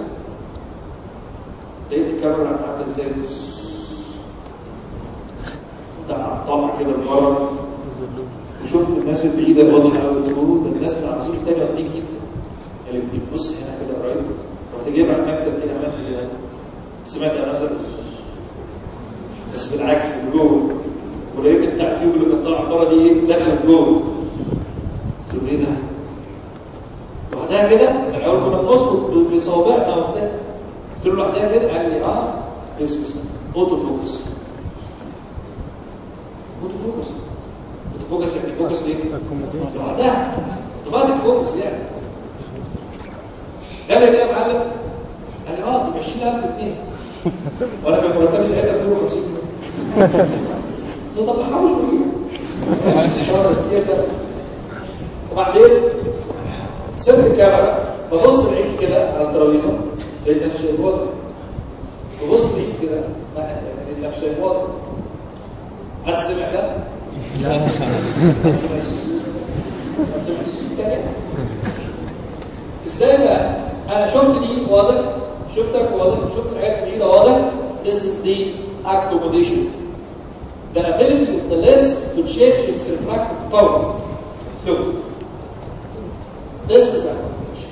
لقيت الكاميرا راحت عامله ازاي بص ده طمع كده لبره الزلوم وشفت الناس البعيده واضحه قوي تقول ده الناس اللي عاوزين تاني واضحين جدا قال لي بص هنا كده قريب رحت جايب على المكتب كده عملت كده سمعت انا مثلا بس بالعكس من جوه ولقيت بتاع التيوب اللي كانت طالعه بره دي ايه داخله في جوه قلت له ايه ده؟ لوحدها كده الاول كنا بنظبط بصوابعنا وبتاع قلت له لوحدها كده قال لي اه this is اوتو فوكس اوتو فوكس اوتو فوكس يعني فوكس ليه؟ لوحدها اوتوماتيك فوكس يعني قال لي ايه يا معلم؟ قال لي اه دي ب 20000 جنيه وانا كان مرتبي ساعتها 250 جنيه قلت له طب حوش وجيب ماشي خلاص كده وبعدين سبت الكاميرا ببص بعيد كده على الترابيزه لقيت نفسي شايف وضع ببص بعيد كده لقيت نفسي شايف وضع حد سمع سنة؟ لا ما سمعش ما سمعش تاني ازاي بقى؟ انا شفت دي واضح شفتك واضح شفت الحاجات الجديده واضح this is the accommodation the ability of the lens to change its refractive power look this is accommodation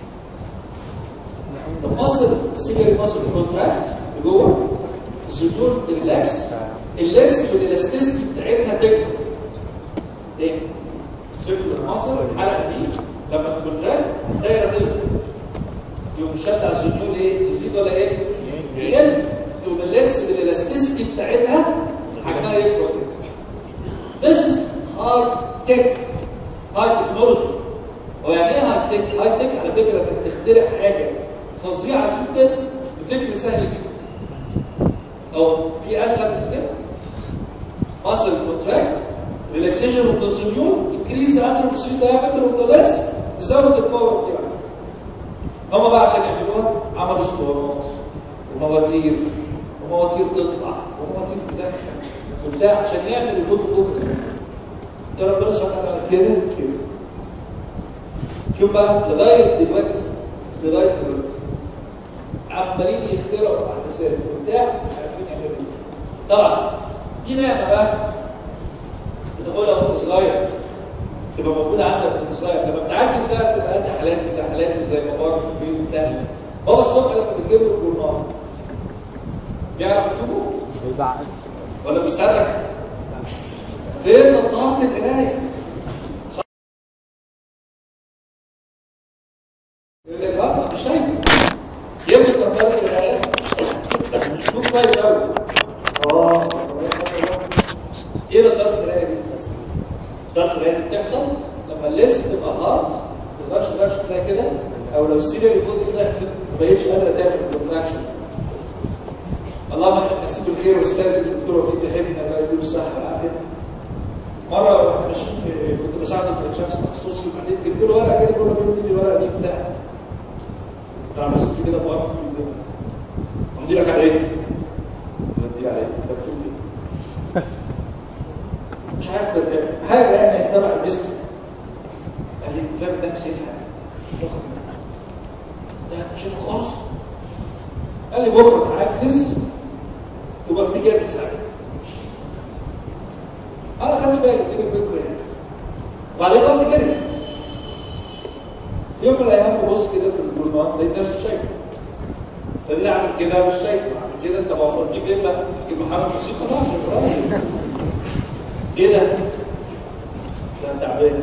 the muscle ciliary muscle contract لجوه الزيتون ريلاكس اللينس بالالاستيستي بتاعتها تكبر تاني سيركل المصل الحلقه دي لما تكونتراكت الدايره تصغر يقوم شد على الزيتون ايه؟ يزيد ولا ايه؟ يقل يقوم اللينس بالالاستيستي بتاعتها حجمها يكبر This is high tech high technology هو يعني ايه هاي تك؟ هاي تك على فكره انك تخترع حاجه فظيعه جدا بفكر سهل جدا او في اسهل من كده muscle contract relaxation of the sinew increase the anteroposterior diameter of the lens تزود الباور بتاعه هما بقى عشان يعملوها عملوا اسطوانات ومواتير ومواتير تطلع ومواتير تدخل وبتاع عشان يعمل الفوتو فوكس ده ربنا سبحانه وتعالى كده كده شوف بقى لغايه دلوقتي لغايه دلوقتي عمالين يخترعوا احداثات وبتاع مش عارفين يعملوا ايه طبعا دي نعمه بقى بتاخدها وانت صغير تبقى موجوده عندك وانت صغير لما بتعجز بقى بتبقى قد حالاتي زي حالاتي زي باباك في البيت وبتاع بابا الصبح لما بتجيب له الجورنال بيعرف يشوفه بيزعق ولا بيصرخ فين نطاقه القرايه يقول لك اه مش شايف يلبس نظاره القرايه مش شوف كويس قوي اه ايه نظاره القرايه دي؟ نظاره القرايه دي بتحصل لما اللينس تبقى هارد ما تقدرش تقدرش تلاقي كده او لو السيريال يكون كده ما بقتش قادره تعمل كونتراكشن اللهم يمسيه بالخير واستاذ الدكتور وفيد حفظنا الله يديله الصحه والعافيه مره واحنا ماشيين في كنت بساعده في الشمس مخصوص وبعدين جبت له ورقه كده كل ما بيدي لي الورقه دي بتاع بتاع مسكت كده بقرف في الدنيا امضي لك على ايه؟ بدي على ايه؟ مكتوب فيه مش عارف ده ده حاجه يعني تبع الجسم قال لي انت فاهم ده انا شايفها مخك ده انا مش شايفها خالص قال لي بكره تعجز وبفتكر ساعتها انا خدت بالي بيني وبينكم يعني وبعدين قلت كده في يوم من الايام ببص كده في الجورنال لقيت نفسي شايفه فدي اعمل كده مش شايفه اعمل كده انت ما وصلتني فين بقى؟ يبقى محمد موسيقى لا عشان راجل ايه ده؟ ده أنا تعبان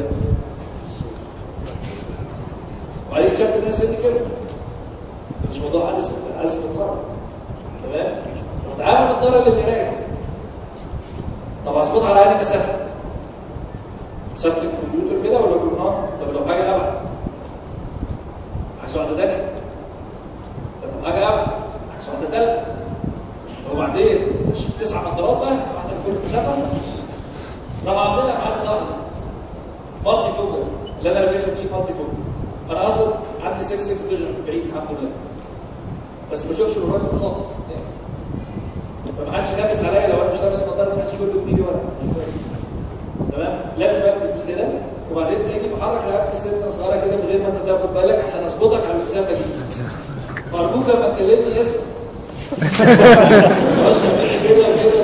وبعدين اكتشفت ان انا سني كده مش موضوع عدسه عدسه النظاره تمام؟ رحت عامل نظاره للقرايه طب اظبطها على انهي مسافه؟ مسافه الكمبيوتر كده ولا الجورنال؟ طب لو حاجه ابعد عايز واحده ثانيه طب لو حاجه ابعد عايز واحده ثالثه وبعدين مش تسع نظارات بقى واحده في كل مسافه راح عندنا حادثه واحده مالتي فوكال اللي انا لابسها دي مالتي فوكال انا اصلا عندي 6 6 فيجن بعيد الحمد لله بس ما بشوفش الوراك خالص فما حدش يلبس عليا لو انا مش لابس نظاره ما حدش يقول له اديني ورقه مش فاهم. تمام لازم البس دي كده وبعدين تلاقيني بحرك رقبتي سنه صغيره كده من غير ما انت تاخد بالك عشان اظبطك على المسافه دي فارجوك لما تكلمني اسمع خلاص اعمل كده كده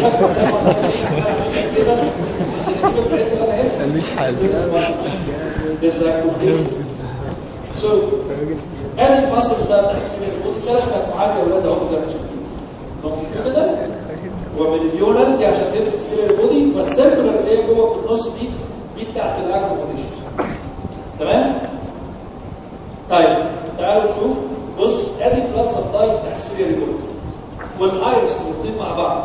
كده عشان اجيبك في الحته اللي انا عايزها ماليش حل لسه هكون كده. So, ادي الماسلز بقى بتاعت السيليا بودي ثلاث مجموعات يا ولاد اهم زي ما شايفين مظبوط كده ومليونال دي عشان تمسك السيليا بودي والسيركولار اللي هي جوه في النص دي دي بتاعت الاكوموديشن تمام؟ طيب تعالوا نشوف بص ادي بلاد سبلاي بتاع السيليا بودي والايرس الاثنين مع بعض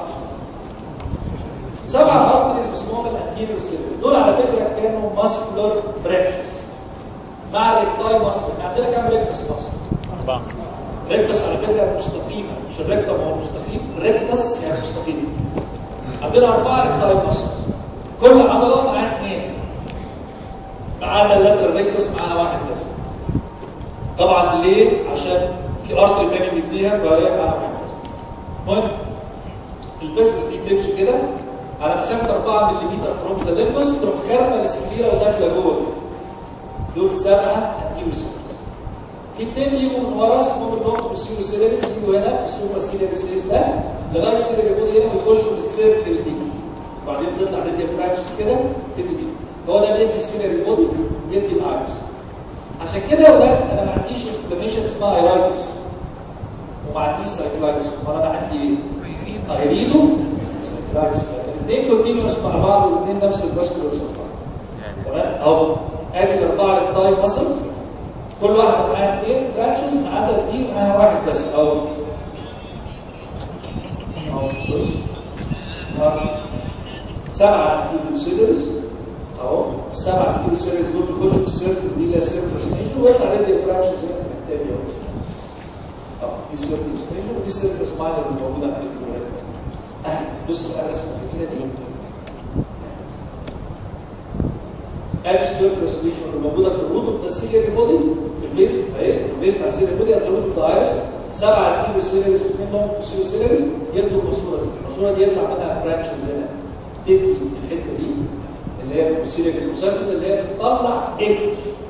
سبع ارتريز اسمهم الانتيريور سيلز دول على فكره كانوا ماسكولار برانشز مع الريكتاي ماسل احنا عندنا كام ريكتس ماسل؟ أربعة ريكتس على فكره مستقيمه مش الريكتم هو المستقيم ريكتس يعني مستقيم عندنا اربعه ريكتاي ماسل كل عضله معاها اثنين ما عدا اللاترال ريكتس معاها واحد بس طبعا ليه؟ عشان في ارتري تاني بيديها فهي معاها واحد بس المهم الفيسس دي تمشي كده على مسافه 4 ملم فروم ذا ليمبس تروح خارمه السكليرا وداخله جوه كده دول سبعه انتيوسيلز في اثنين يجوا من ورا اسمهم الدكتور سيرو سيريس يجوا هنا في السوبر سيريس سبيس ده لغايه سيريس يقول هنا ويخشوا في السيركل دي وبعدين تطلع ريديا برانشز كده تدي دي هو ده بيدي السيريال بودي بيدي الايرس عشان كده يا ولاد انا ما عنديش انفلاميشن اسمها ايرايتس وما عنديش سايكلايتس امال انا عندي ايه؟ ايريدو سايكلايتس الاثنين كونتينوس مع بعض والاثنين نفس الفاسكولار سبلاي تمام اهو ادي الاربعه ريكتايل ماسلز كل واحده معاها اثنين برانشز ما عدا دي معاها واحد بس اهو اهو بص أهو. سبعه انتيريو سيلرز اهو السبعه انتيريو سيلرز دول بيخشوا في السيركل دي اللي هي سيركل سبيشن ويطلع ريدي برانشز هنا من التاني اهو اه دي سيركل سبيشن ودي سيركل ماينر اللي موجوده عند الكلوريت اهي بص بقى الرسمه الجميله دي ادي السيركل سبيشن اللي موجوده في الروت اوف ذا سيلري بودي في البيس اهي في البيس بتاع السيلري بودي ذا روت اوف ذا ايرس سبعه كيلو سيلريز واثنين لونج كيلو سيلريز يدوا الماسوره دي الماسوره دي يطلع منها برانشز هنا تدي الحته دي اللي هي السيلري بروسيسز اللي هي بتطلع ايكوس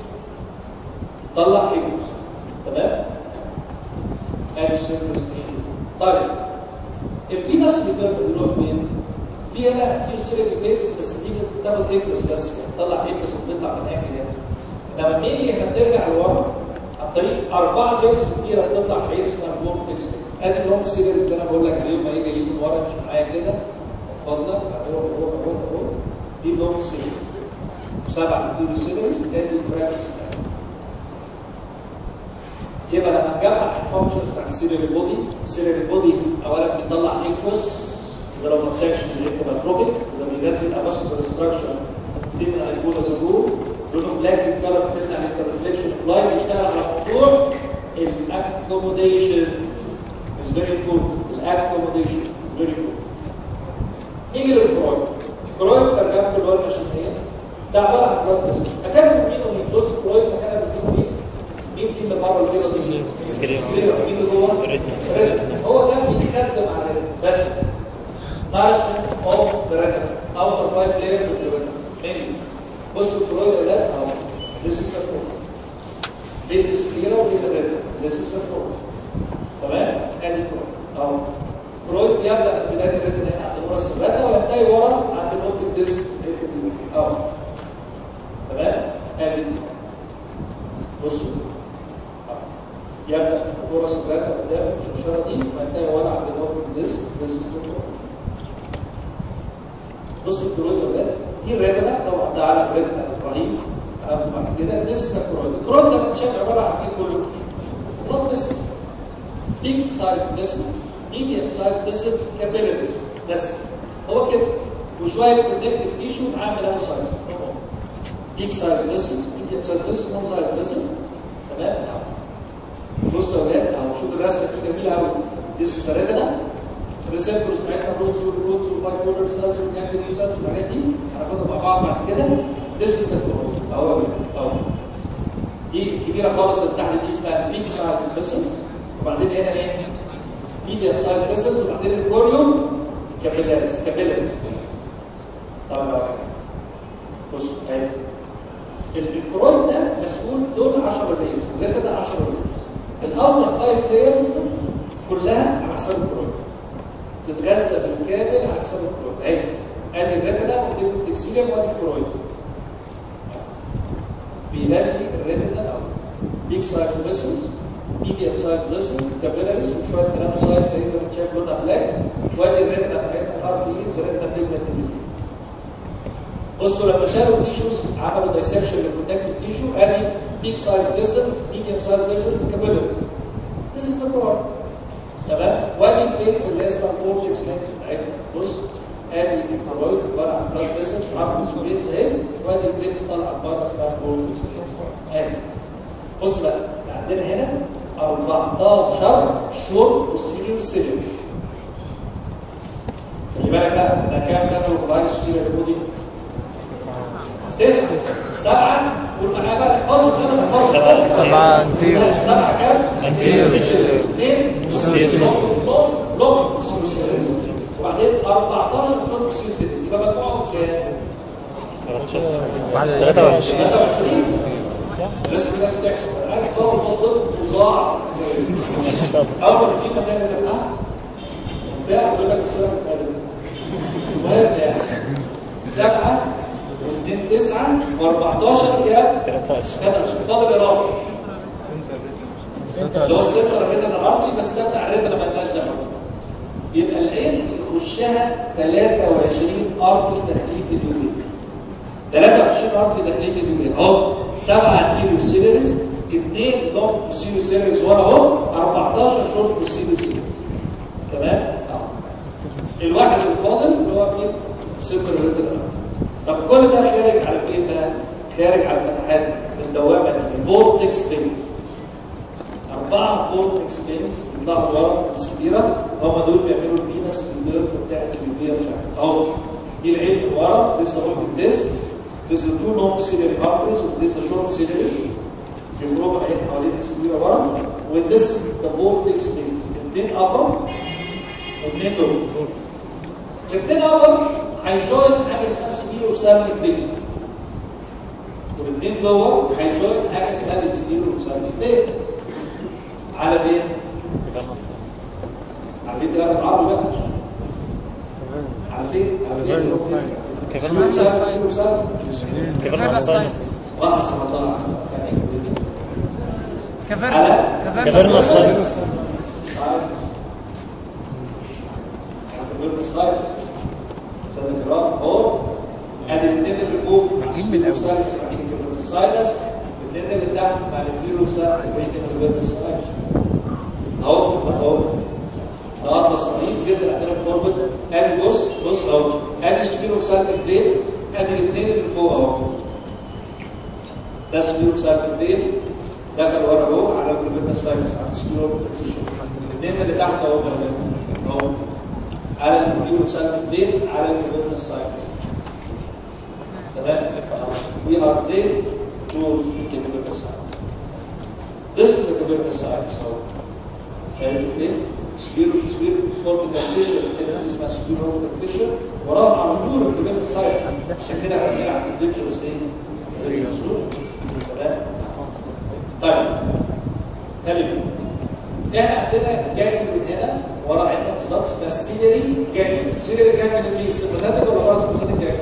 تطلع ايكوس تمام ادي السيركل سبيشن طيب الفينس ريفيرب بيروح فين؟ في هنا كتير سيركل بليتس بس دي بتاخد ايكوس بس يعني بتطلع ايكوس وبتطلع من هنا كده انما مين احنا بنرجع لورا عن طريق اربعه بيرس كبيره بتطلع بعيد اسمها فور بيكس ادي اللونج سيريز اللي انا بقول لك عليهم اهي جايين من ورا مش معايا كده اتفضل اهو اهو اهو اهو دي اللونج سيريز سبعه كيلو سيريز ادي البرانشز يبقى لما نجمع الفانكشنز بتاعت السيريال بودي السيريال بودي اولا بيطلع ايكوس ده لو بروتكشن للهيباتروفيك وده بيغذي الافاسكولار ستراكشر دي من الايبولا زابور لونه بلاك الكلر بتمنع الانترفليكشن اوف لايت بيشتغل على موضوع الاكوموديشن از فيري امبورتنت الاكوموديشن از فيري امبورتنت نيجي للكرويد الكرويد ترجمته اللي هو المشنيه ده عباره عن كرويد بس مكانه من مين ومين بص الكرويد مكانه من مين ومين مين دي اللي بره البيضه دي مين؟ سكليرا. سكليرا مين اللي جوه؟ ريتنا. ريتنا هو ده بيخدم على الريتنا بس nourishment of the retina outer five layers of the retina mainly بص الكرويد ده اهو this is the core بين السكليرا وبين الريتنا this is the core تمام ادي كرويد اهو كرويد بيبدا في بدايه الريتنا هنا عند راس الريتنا وينتهي ورا عند نقطه الديسك اهو تمام ادي دي. بصوا يبدا فرص الرئه قدام الشرشره دي وينتهي ورا عند نقطه الديسك ديسك بص الكرويد يا ولاد دي الريتنا طبعا ده على الريتنا الابراهيم بعد كده ديس الكرويد الكرويد زي ما انت شايف عباره عن ايه كله؟ نوت بس بيج سايز فيسل ميديوم سايز فيسل كابيلرز بس هو كده وشويه كونكتيف تيشو معاه ملاو سايز بيج سايز فيسل ميديوم سايز فيسل نون سايز فيسل تمام بص يا ولاد اهو شوف الرسمه دي جميله قوي دي السريتنا الريسبتورز بتاعتنا الروتس والروتس والباي بولر سيلز والجانجليو سيلز والحاجات دي هناخدها مع بعض بعد كده ذيس از الكرويد اهو يا ولاد اهو دي الكبيره خالص اللي تحت دي اسمها بيج سايز فيسلز وبعدين هنا ايه؟ ميديوم سايز فيسلز وبعدين الكوريو كابيلاريز كابيلاريز طبعا بصوا اهي الكرويد ده مسؤول دول 10 لايرز الريتا ده 10 لايرز الاوتر 5 لايرز كلها على حساب الكرويد تتغذى بالكامل على حساب الكرويد اهي ادي الريتنا ودي التكسيليوم وادي الكرويد بيغذي الريتنا او بيج سايز فيسلز ميديم سايز فيسلز كابيلاريز وشويه جرانوسايتس زي ما انت شايف لونها بلاك وادي الريتنا بتاعتنا الار بي ريتنا بيجمنت بصوا لما شالوا التيشوز عملوا دايسكشن للبروتكتيف تيشو ادي بيك سايز فيسلز ميديم سايز فيسلز كابيلاريز This is a problem تمام وادي البليتس اللي هي اسمها فورتكس لينس بتاعتنا بص ادي الكرويد عباره عن بلاد فيسلز وعامل بليتس اهي وادي البليتس طالعه بره اسمها فورتكس لينس ادي بص بقى عندنا هنا 14 شورت بوستيريور سيلز خلي بالك بقى ده كام دخلوا في الهاي سوسيريا بودي؟ تسعة سبعة قول معايا بقى الفصل ده انا بفصل سبعة انتيرو سبعة كام؟ انتيرو. اثنين لونج لونج سوسيريز وبعدين 14 شورت سوسيريز يبقى مجموعهم كام؟ 23 23 لسه في ناس بتحسب انا عايز اطور ضد فظاع في المسائل بس ما شاء الله اول ما تجيب مسائل يقول لك اه بتاع يقول لك السنه بتاعتك المهم يعني سبعه واثنين تسعه و14 كام؟ 23 كده مش فاضل يا رب اللي هو السنتر ريتنا الارضي بس ده بتاع الريتنا مالناش دعوه يبقى العين يخشها 23 ارتري داخلين باليوفي 23 ارتري داخلين باليوفي اهو سبعه انتيريو سيلرز اثنين لونج بوسيريو سيلرز ورا اهو 14 شورت بوسيريو سيلرز تمام؟ اهو الواحد الفاضل اللي هو مين؟ سنتر ريتنا طب كل ده خارج على فين بقى؟ خارج على الفتحات دي الدوامه دي الفورتكس بينز أربعة فولت اكسبينس بيطلعوا ورا السبيرة هم دول بيعملوا الفينس الديرت بتاعت الفيفيا بتاعت أهو دي العين من ورا لسه قلت الديسك This is two long ciliary arteries و this is short cillaries بيخرجوا العين حوالين السبيرة ورا و this is the vortex space الاثنين upper والاثنين lower الاثنين upper هيشوين حاجة اسمها سبيرو سامي فين والاثنين lower هيشوين حاجة اسمها السبيرو سامي فين على فين؟ على فين ده بالعربي بقى مش على فين؟ على فين؟ كمان سبيرو نص سامي سبيرو سامي كمان نص واحد سرطان على سرطان كافيرنس كافيرنس كافيرنس ساينس كافيرنس ساينس سنة الجرام اهو ادي الاثنين اللي فوق الفيروس كافيرنس ساينس الاثنين اللي تحت مع الفيروس كافيرنس ساينس اهو اهو ده اطلس رهيب جدا عندنا في اوربت ادي بص بص اهو ادي سبيرو سالك فين ادي الاثنين اللي فوق اهو ده سبيرو سالك فين دخل ورا اهو على الكبيرنا ساينس على السبيرو بروتكشن الاثنين اللي تحت اهو اهو على الفيرو سالك فين على الكبيرنا ساينس تمام we are trained tools in the computer science this is the computer science so شايف فين؟ سبيرو سبيرو كورتيكال فيشر كده اسمها سبيرو كورتيكال فيشر وراها على طول الكبير سايت عشان كده هنلعب في الديجيتال ايه؟ الديجيتال تمام؟ طيب كلمة احنا عندنا جانب من هنا ورا عندنا بالظبط اسمها السيلري جانب السيلري جانب دي السمباثيك ولا بارا سمباثيك جانب؟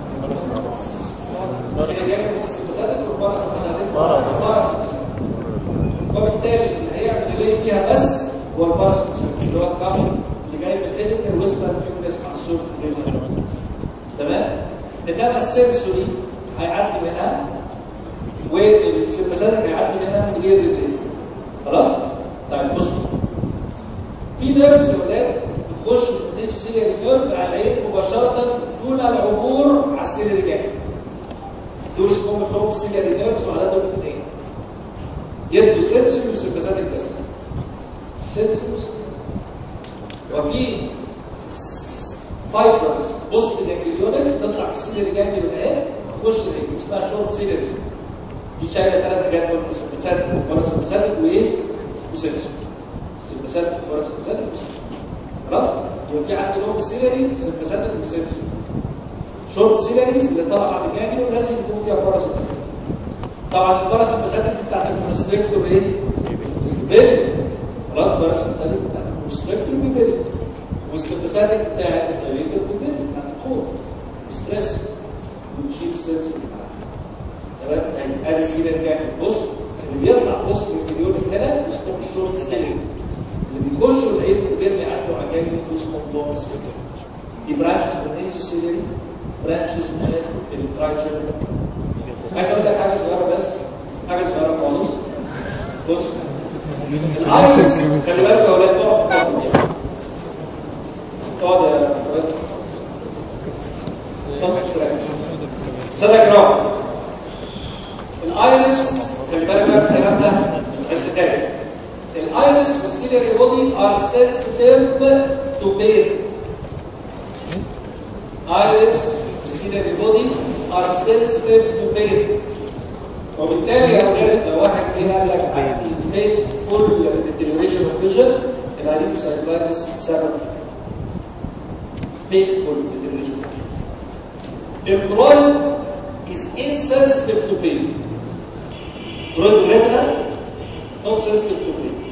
السيلري جانب دي السمباثيك ولا بارا سمباثيك؟ بارا سمباثيك وبالتالي اللي هيعمل اللي فيها بس هو الباراسمباثيك اللي هو الكابل اللي جاي من الهيدنج الويسترن نيوكليس مع السول تمام؟ انما السنسوري هيعدي منها والسمباثيك هيعدي منها من غير الايه؟ خلاص؟ طيب بصوا في نيرفز يا ولاد بتخش من السيلري نيرف على العين مباشره دون العبور على السيلري جانب دول اسمهم اللوب سيلري نيرفز وعلى دول اثنين يدوا سنسوري وسمباثيك بس سنسوري وسمباثيك وفي فايبرز بوست جانجليونيك تطلع من السيلري جانجليون اهي تخش العين اسمها شورت سيلريز دي شايله ثلاث حاجات قلنا سمباثيك ولا سمباثيك وايه؟ وسنسوري سمباثيك ولا سمباثيك وسنسوري خلاص؟ يبقى في عندي لوب سيلري سمباثيك وسنسوري شورت سيلريز اللي طالعه بعد الجانجليون لازم يكون فيها باراسمباثيك طبعا الباراسمباثيك بتاعت الكونستريكتور ايه؟ بيبي خلاص باراسمباثيك بتاعت الكونستريكتور بيبي والسمباثيك بتاعت الدايليتور بيبي بتاعت الخوف ستريس وتشيل سيلز تمام ادي السيلر جامد بص بيطلع بوست الكليونيك هنا اسمه الشورت سيلز اللي بيخشوا العين وبيرمي عنده عجاج من اسمه لونج سيلز دي برانشز من النيزوسيلري برانشز من الترايشن عايز اقول لك حاجه صغيره بس حاجه صغيره خالص بص الايرس خلي بالك يا اولاد تقعد تفكر يعني اقعد يا اولاد طبق سريع سادة كرام الايرس خلي بالك بقى الكلام ده بس كده الايرس والسيلري بودي ار sensitive to pain iris والسيلري بودي ار sensitive to pain وبالتالي يا اولاد لو واحد جه قال لك عندي painful deterioration of vision يبقى عليه سايكلايتس سبب painful deterioration of vision الكرويد is insensitive to pain كرويد retina not sensitive to pain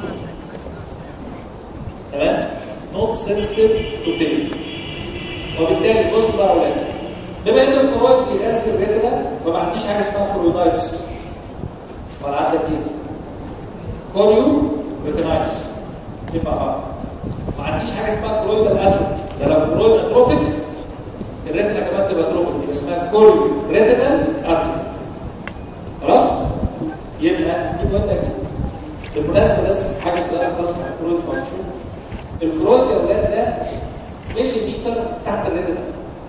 تمام not sensitive to pain وبالتالي بص بقى يا اولاد بما ان الكرويد بيأثر الريتنا فما عنديش حاجه اسمها كرويدايتس ولا عندك ايه؟ كوريو ريتنايتس يبقى اه ما عنديش حاجه اسمها كرويدال اتروفي ده لو كرويد اتروفيك الريتنا كمان تبقى اتروفيك يبقى اسمها كوريو ريتنال اتروفي خلاص؟ يبقى دي مهمه جدا بالمناسبه بس حاجه صغيره خالص مع الكرويد فانكشن الكرويد يا اولاد ده ملي متر تحت الريتنا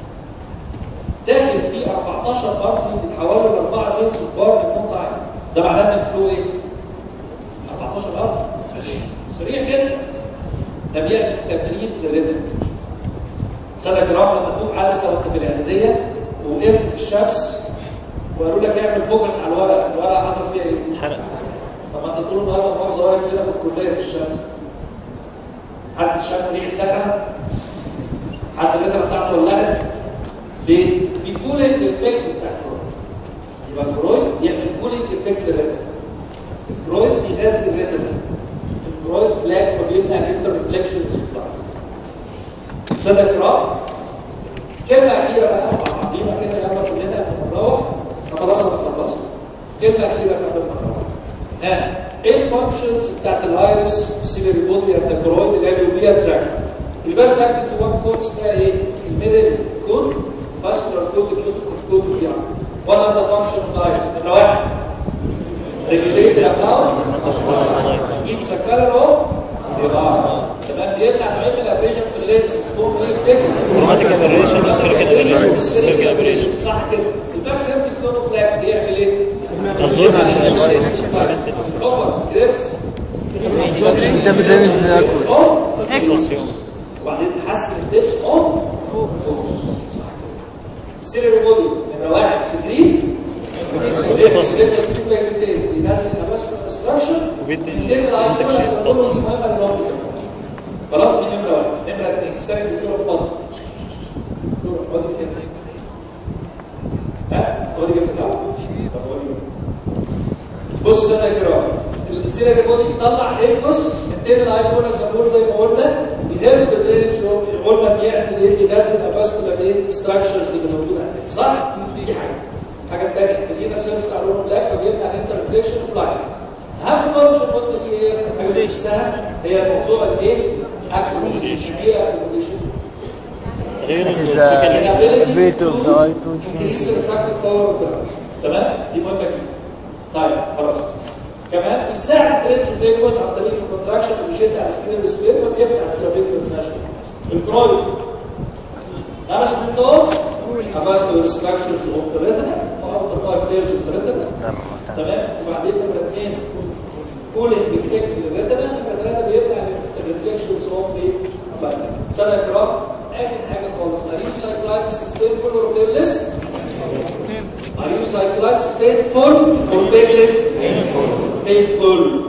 داخل فيه 14 بارتي في حوالي 4 مليون سكر للمنطقه عين ده معناه ان الفلو ايه؟ 14 بارتي سريع جدا ده بيعمل تمرين للريتم سنة جرام لما تدوق عدسه وانت في الاعداديه ووقفت في الشمس وقالوا لك اعمل فوكس على الورقه، الورقه حصل فيها ايه؟ اتحرق طب ما انت طول النهار مؤاخذه واقف كده في الكليه في الشمس حد شم ريحه دخنه حد الريتم بتاعته ولعت ليه؟ في كولينج افكت بتاع الكرويد يبقى الكرويد يعمل كولينج افكت للريتم الكرويد بيغذي الريتم الكرويد بلاك فبيمنع الانتر ريفلكشن سنة كرام كلمة أخيرة بقى مع بعضينا كده لما كلنا بنروح خلاص انا خلصت كلمة أخيرة قبل ما نروح ها ايه الفانكشنز بتاعت الايرس سيلري بودي اند الكرويد اللي هي اليوفيا تراكت اليوفيا تراكت دي وان كود اسمها ايه؟ الميدل كود فاسكولار كود النيوتروف كود وفي وات ار ذا فانكشن اوف الايرس نمرة واحد regulate the amount gives a color of the eye تمام بيمنع نوعين من الابريشن في اللينس اسمهم ايه افتكر كروماتيك ابريشن وسفيريكال ابريشن وسفيريكال ابريشن صح كده الباك سيرفيس لونه بلاك بيعمل ايه؟ ابزورب اوفر كريبس ده بدرينج ده كله اوف وبعدين تحسن الدبس اوف سيريال بودي نمره واحد سكريت بينزل الاماسكولار ستراكشر وبيدي بيدي الايكونز النور دي مهمه للاوبتيكال فانكشن خلاص دي نمره واحد نمره اثنين سامي الدكتور اتفضل دكتور اقعدي كده ها اقعدي كده طب اقعدي كده بص سنه يا كرام السيريال بودي بيطلع ايكوس التاني الايكونز النور زي ما قلنا بيهرب الدرينج قلنا بيعمل ايه بينزل الافاسكولار ايه ستراكشرز اللي موجوده عندنا صح؟ دي حاجه الحاجه الثانيه الايدر سيرفيس بتاع لونه بلاك فبيمنع الانتر ريفليكشن اوف لايت اهم فانكشن قلنا دي ايه؟ الحاجه نفسها هي الموضوع الايه؟ اكوموديشن ايه الاكوموديشن؟ تغيير It is السبيكال a weight of the eye to increase change. the refractive power of the light. تمام؟ دي مهمه جدا. طيب خلاص. كمان بيساعد الترينج فيكوس عن طريق الكونتراكشن اللي بيشد على سكرين السبير فبيفتح الترابيكال فناشن. الكرويد management of avascular structures of the retina for up to five layers of the retina تمام وبعدين نمره اثنين كولينج افكت للريتنا نمره ثلاثه بيمنع الريفلكشنز اوف ايه؟ سنه كرام اخر حاجه خالص اريو سايكلايتس بينفول اور بينلس اريو سايكلايتس بينفول اور بينلس بينفول